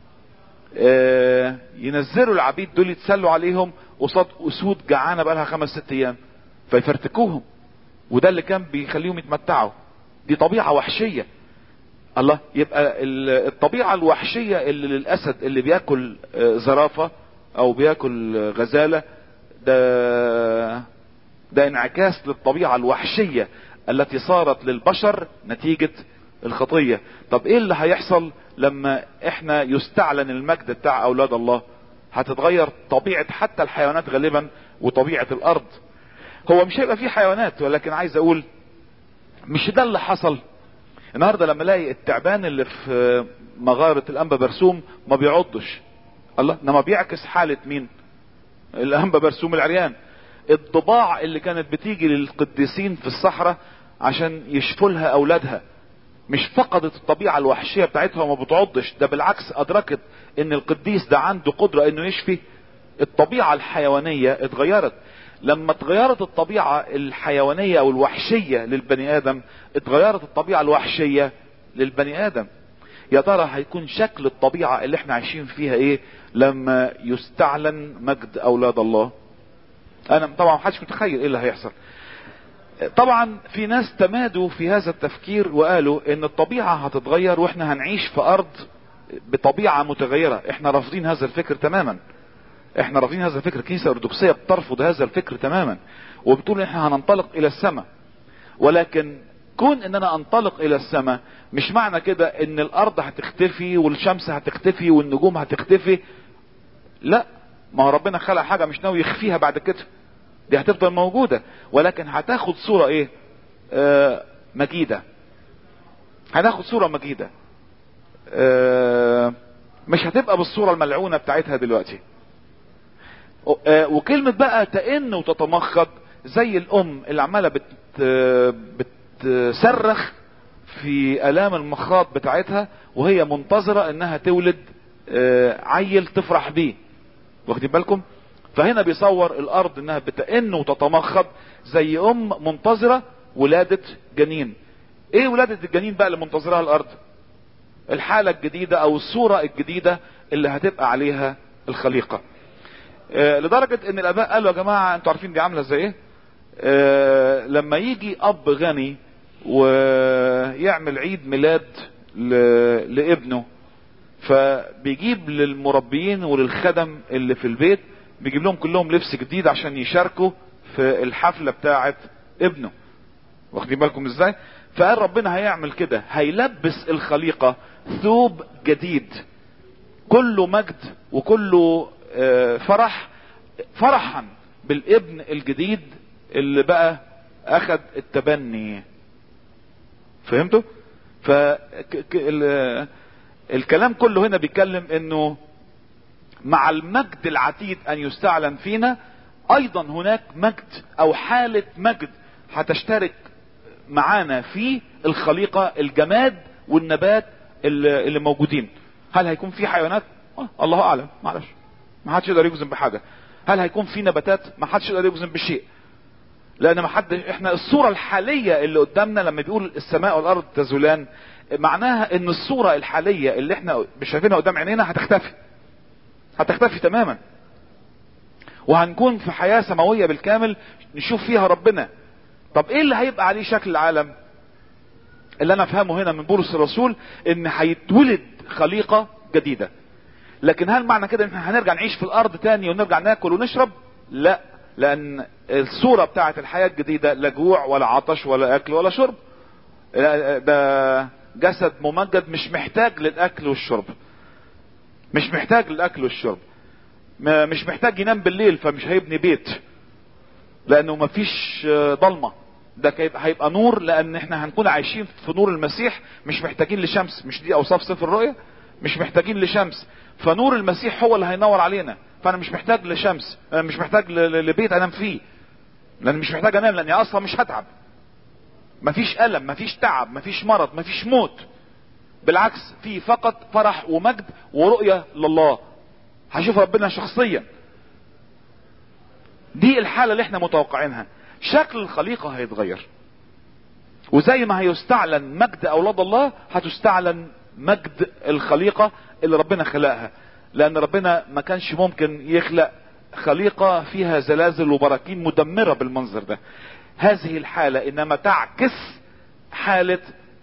آه ينزلوا العبيد دول يتسلوا عليهم قصاد اسود جعانه بقالها خمس ست ايام فيفرتكوهم وده اللي كان بيخليهم يتمتعوا دي طبيعه وحشيه الله يبقى ال- الطبيعة الوحشية اللي للأسد اللي بياكل آه، زرافة أو بياكل آه، غزالة ده ده انعكاس للطبيعة الوحشية التي صارت للبشر نتيجة الخطية طب ايه اللي هيحصل لما احنا يستعلن المجد بتاع اولاد الله هتتغير طبيعة حتى الحيوانات غالبا وطبيعة الارض هو مش هيبقى فيه حيوانات ولكن عايز اقول مش ده اللي حصل النهارده لما الاقي التعبان اللي في مغارة الانبا برسوم ما بيعضش الله انما بيعكس حالة مين الانبا برسوم العريان الضباع اللي كانت بتيجي للقديسين في الصحراء عشان يشفوا لها اولادها مش فقدت الطبيعة الوحشية بتاعتها وما بتعضش ده بالعكس ادركت ان القديس ده عنده قدرة انه يشفي الطبيعة الحيوانية اتغيرت لما اتغيرت الطبيعة الحيوانية او الوحشية للبني ادم اتغيرت الطبيعة الوحشية للبني ادم يا ترى هيكون شكل الطبيعة اللي احنا عايشين فيها ايه لما يستعلن مجد اولاد الله انا طبعا محدش متخيل ايه اللي هيحصل طبعا في ناس تمادوا في هذا التفكير وقالوا ان الطبيعة هتتغير واحنا هنعيش في ارض بطبيعة متغيرة احنا رافضين هذا الفكر تماما احنا رافضين هذا الفكر الكنيسة الارثوذكسية بترفض هذا الفكر تماما وبتقول احنا هننطلق الى السماء ولكن كون ان انا انطلق الى السماء مش معنى كده ان الارض هتختفي والشمس هتختفي والنجوم هتختفي لا ما هو ربنا خلق حاجة مش ناوي يخفيها بعد كده دي هتفضل موجودة ولكن هتاخد صورة ايه آه مجيدة هتاخد صورة مجيدة آه مش هتبقى بالصورة الملعونة بتاعتها دلوقتي آه وكلمة بقى تئن وتتمخض زي الام اللي عمالة بت بتصرخ في الام المخاط بتاعتها وهي منتظرة انها تولد آه عيل تفرح بيه واخدين بالكم فهنا بيصور الارض انها بتئن وتتمخض زي ام منتظرة ولادة جنين ايه ولادة الجنين بقى اللي منتظرها الارض الحالة الجديدة او الصورة الجديدة اللي هتبقى عليها الخليقة آه لدرجة ان الاباء قالوا يا جماعة انتوا عارفين دي عاملة زي ايه آه لما يجي اب غني ويعمل عيد ميلاد لابنه فبيجيب للمربيين وللخدم اللي في البيت بيجيب لهم كلهم لبس جديد عشان يشاركوا في الحفلة بتاعة ابنه واخدين بالكم ازاي فقال ربنا هيعمل كده هيلبس الخليقة ثوب جديد كله مجد وكله فرح فرحا بالابن الجديد اللي بقى اخد التبني فهمتوا ف الكلام كله هنا بيتكلم انه مع المجد العتيد ان يستعلن فينا ايضا هناك مجد او حالة مجد هتشترك معانا في الخليقة الجماد والنبات اللي, اللي موجودين هل هيكون في حيوانات آه الله اعلم معلش ما حدش يقدر يجزم بحاجة هل هيكون في نباتات ما حدش يقدر يجزم بشيء لان ما حد احنا الصورة الحالية اللي قدامنا لما بيقول السماء والارض تزولان معناها ان الصورة الحالية اللي احنا مش شايفينها قدام عينينا هتختفي هتختفي تماما وهنكون في حياة سماوية بالكامل نشوف فيها ربنا طب ايه اللي هيبقى عليه شكل العالم اللي انا افهمه هنا من بولس الرسول ان هيتولد خليقة جديدة لكن هل معنى كده ان احنا هنرجع نعيش في الارض تاني ونرجع ناكل ونشرب لا لان الصورة بتاعت الحياة الجديدة لا جوع ولا عطش ولا اكل ولا شرب ده جسد ممجد مش محتاج للاكل والشرب مش محتاج للاكل والشرب مش محتاج ينام بالليل فمش هيبني بيت لانه مفيش ضلمه ده هيبقى نور لان احنا هنكون عايشين في نور المسيح مش محتاجين لشمس مش دي اوصاف سفر الرؤيا مش محتاجين لشمس فنور المسيح هو اللي هينور علينا فانا مش محتاج لشمس انا مش محتاج لبيت انام فيه لان مش محتاج انام لاني اصلا مش هتعب مفيش الم مفيش تعب مفيش مرض مفيش موت بالعكس في فقط فرح ومجد ورؤية لله هشوف ربنا شخصيا دي الحالة اللي احنا متوقعينها شكل الخليقة هيتغير وزي ما هيستعلن مجد اولاد الله هتستعلن مجد الخليقة اللي ربنا خلقها لان ربنا ما كانش ممكن يخلق خليقة فيها زلازل وبراكين مدمرة بالمنظر ده هذه الحالة انما تعكس حالة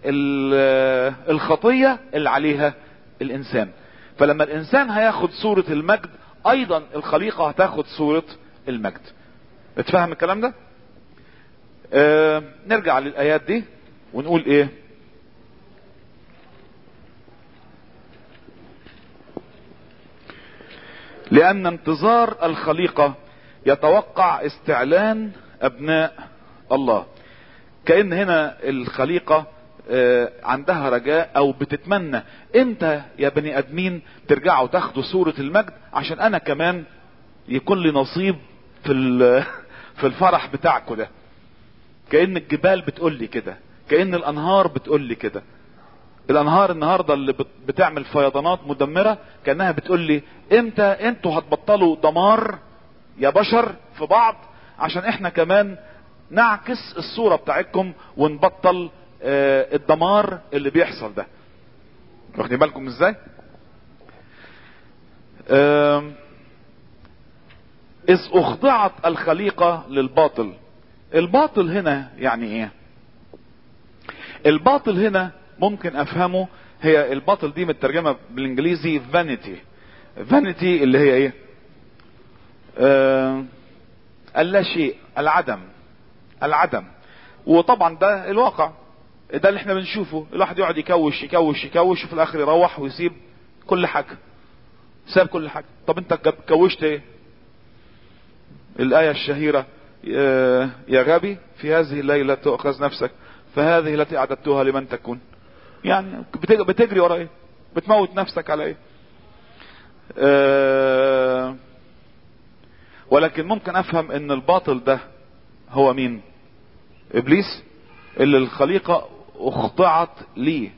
الخطية اللي عليها الانسان فلما الانسان هياخد صورة المجد ايضا الخليقة هتاخد صورة المجد اتفهم الكلام ده آه نرجع للايات دي ونقول ايه لان انتظار الخليقة يتوقع استعلان ابناء الله كأن هنا الخليقة عندها رجاء او بتتمنى امتى يا بني ادمين ترجعوا تاخدوا صورة المجد عشان انا كمان يكون لي نصيب في في الفرح بتاعكم ده كأن الجبال بتقول لي كده كأن الانهار بتقول لي كده الانهار النهاردة اللي بتعمل فيضانات مدمرة كأنها بتقول لي امتى انتوا هتبطلوا دمار يا بشر في بعض عشان احنا كمان نعكس الصورة بتاعتكم ونبطل اه الدمار اللي بيحصل ده واخدين بالكم ازاي اه اذ اخضعت الخليقة للباطل الباطل هنا يعني ايه الباطل هنا ممكن افهمه هي الباطل دي مترجمة بالانجليزي فانيتي فانيتي اللي هي ايه آه اللا شيء العدم العدم وطبعا ده الواقع ده اللي احنا بنشوفه الواحد يقعد يكوش يكوش يكوش وفي الاخر يروح ويسيب كل حاجة ساب كل حاجة طب انت كوشت ايه الآية الشهيرة يا غبي في هذه الليلة تؤخذ نفسك فهذه التي أعددتها لمن تكون يعني بتجري ورا ايه بتموت نفسك على ايه أه ولكن ممكن افهم ان الباطل ده هو مين ابليس اللي الخليقة اخضعت ليه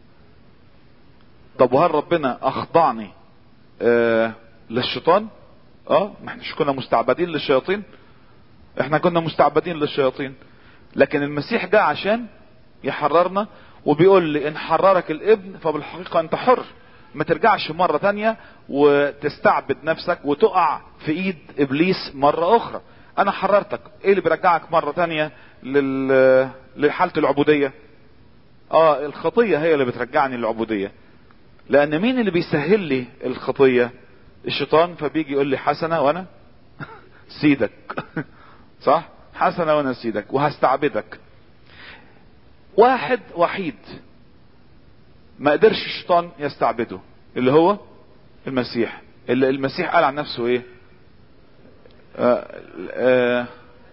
طب وهل ربنا اخضعني أه للشيطان اه ما احنا كنا مستعبدين للشياطين احنا كنا مستعبدين للشياطين لكن المسيح جاء عشان يحررنا وبيقول لي ان حررك الابن فبالحقيقة انت حر ما ترجعش مرة تانية وتستعبد نفسك وتقع في ايد ابليس مرة اخرى انا حررتك ايه اللي بيرجعك مرة تانية لل... لحالة العبودية اه الخطية هي اللي بترجعني للعبودية لان مين اللي بيسهل لي الخطية الشيطان فبيجي يقول لي حسنة وانا سيدك صح حسنة وانا سيدك وهستعبدك واحد وحيد ما قدرش الشيطان يستعبده اللي هو المسيح اللي المسيح قال عن نفسه ايه آآ آآ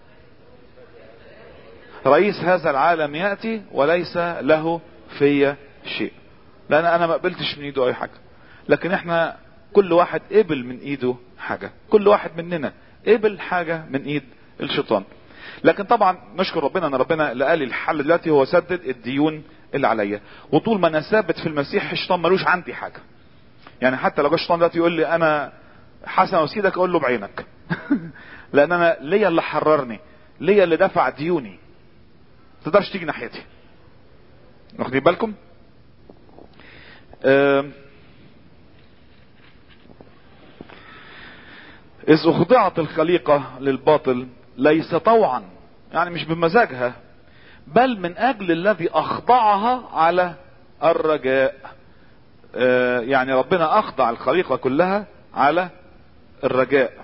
رئيس هذا العالم يأتي وليس له في شيء لان انا ما قبلتش من ايده اي حاجة لكن احنا كل واحد قبل من ايده حاجة كل واحد مننا قبل حاجة من ايد الشيطان لكن طبعا نشكر ربنا ان ربنا اللي قال لي الحل دلوقتي هو سدد الديون اللي عليا وطول ما انا ثابت في المسيح الشيطان ملوش عندي حاجه يعني حتى لو جه الشيطان دلوقتي يقول لي انا حسن وسيدك اقول له بعينك لان انا ليا اللي حررني ليا اللي دفع ديوني تقدرش تيجي ناحيتي واخدين بالكم أه إذ أخضعت الخليقة للباطل ليس طوعا يعني مش بمزاجها بل من اجل الذي اخضعها على الرجاء آه يعني ربنا اخضع الخليقة كلها على الرجاء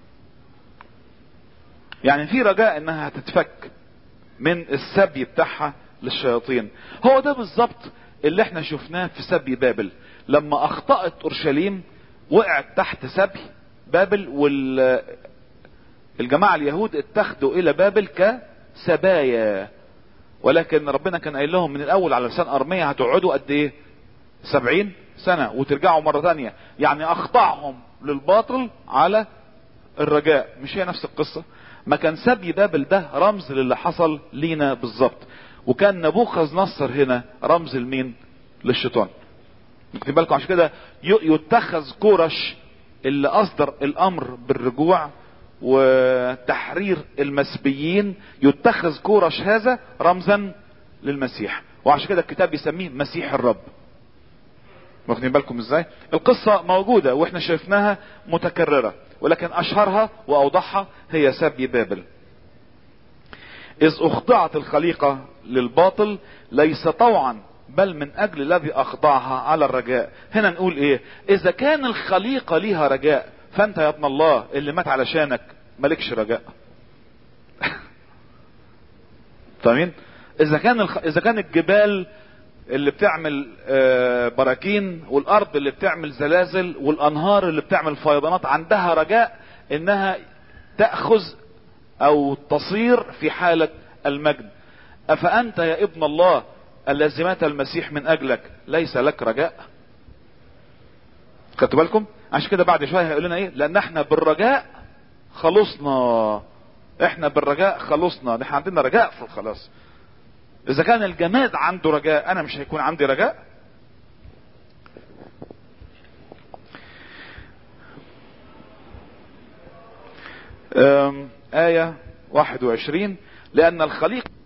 يعني في رجاء انها هتتفك من السبي بتاعها للشياطين هو ده بالظبط اللي احنا شفناه في سبي بابل لما اخطأت اورشليم وقعت تحت سبي بابل وال الجماعة اليهود اتخذوا الى بابل كسبايا ولكن ربنا كان قايل لهم من الاول على لسان ارمية هتقعدوا قد ايه سبعين سنة وترجعوا مرة تانية يعني اخضعهم للباطل على الرجاء مش هي نفس القصة ما كان سبي بابل ده رمز للي حصل لينا بالظبط وكان نبوخذ نصر هنا رمز لمين للشيطان واخدين بالكم عشان كده يتخذ كورش اللي اصدر الامر بالرجوع وتحرير المسبيين يتخذ كورش هذا رمزا للمسيح وعشان كده الكتاب بيسميه مسيح الرب واخدين بالكم ازاي القصة موجودة واحنا شايفناها متكررة ولكن اشهرها واوضحها هي سبي بابل اذ اخضعت الخليقة للباطل ليس طوعا بل من اجل الذي اخضعها على الرجاء هنا نقول ايه اذا كان الخليقة ليها رجاء فانت يا ابن الله اللي مات علشانك مالكش رجاء فاهمين اذا كان الخ... اذا كان الجبال اللي بتعمل براكين والارض اللي بتعمل زلازل والانهار اللي بتعمل فيضانات عندها رجاء انها تاخذ او تصير في حاله المجد افانت يا ابن الله الذي مات المسيح من اجلك ليس لك رجاء خدتوا بالكم عشان كده بعد شويه هيقول لنا ايه لان احنا بالرجاء خلصنا احنا بالرجاء خلصنا احنا عندنا رجاء في الخلاص اذا كان الجماد عنده رجاء انا مش هيكون عندي رجاء آية 21 لأن الخليقة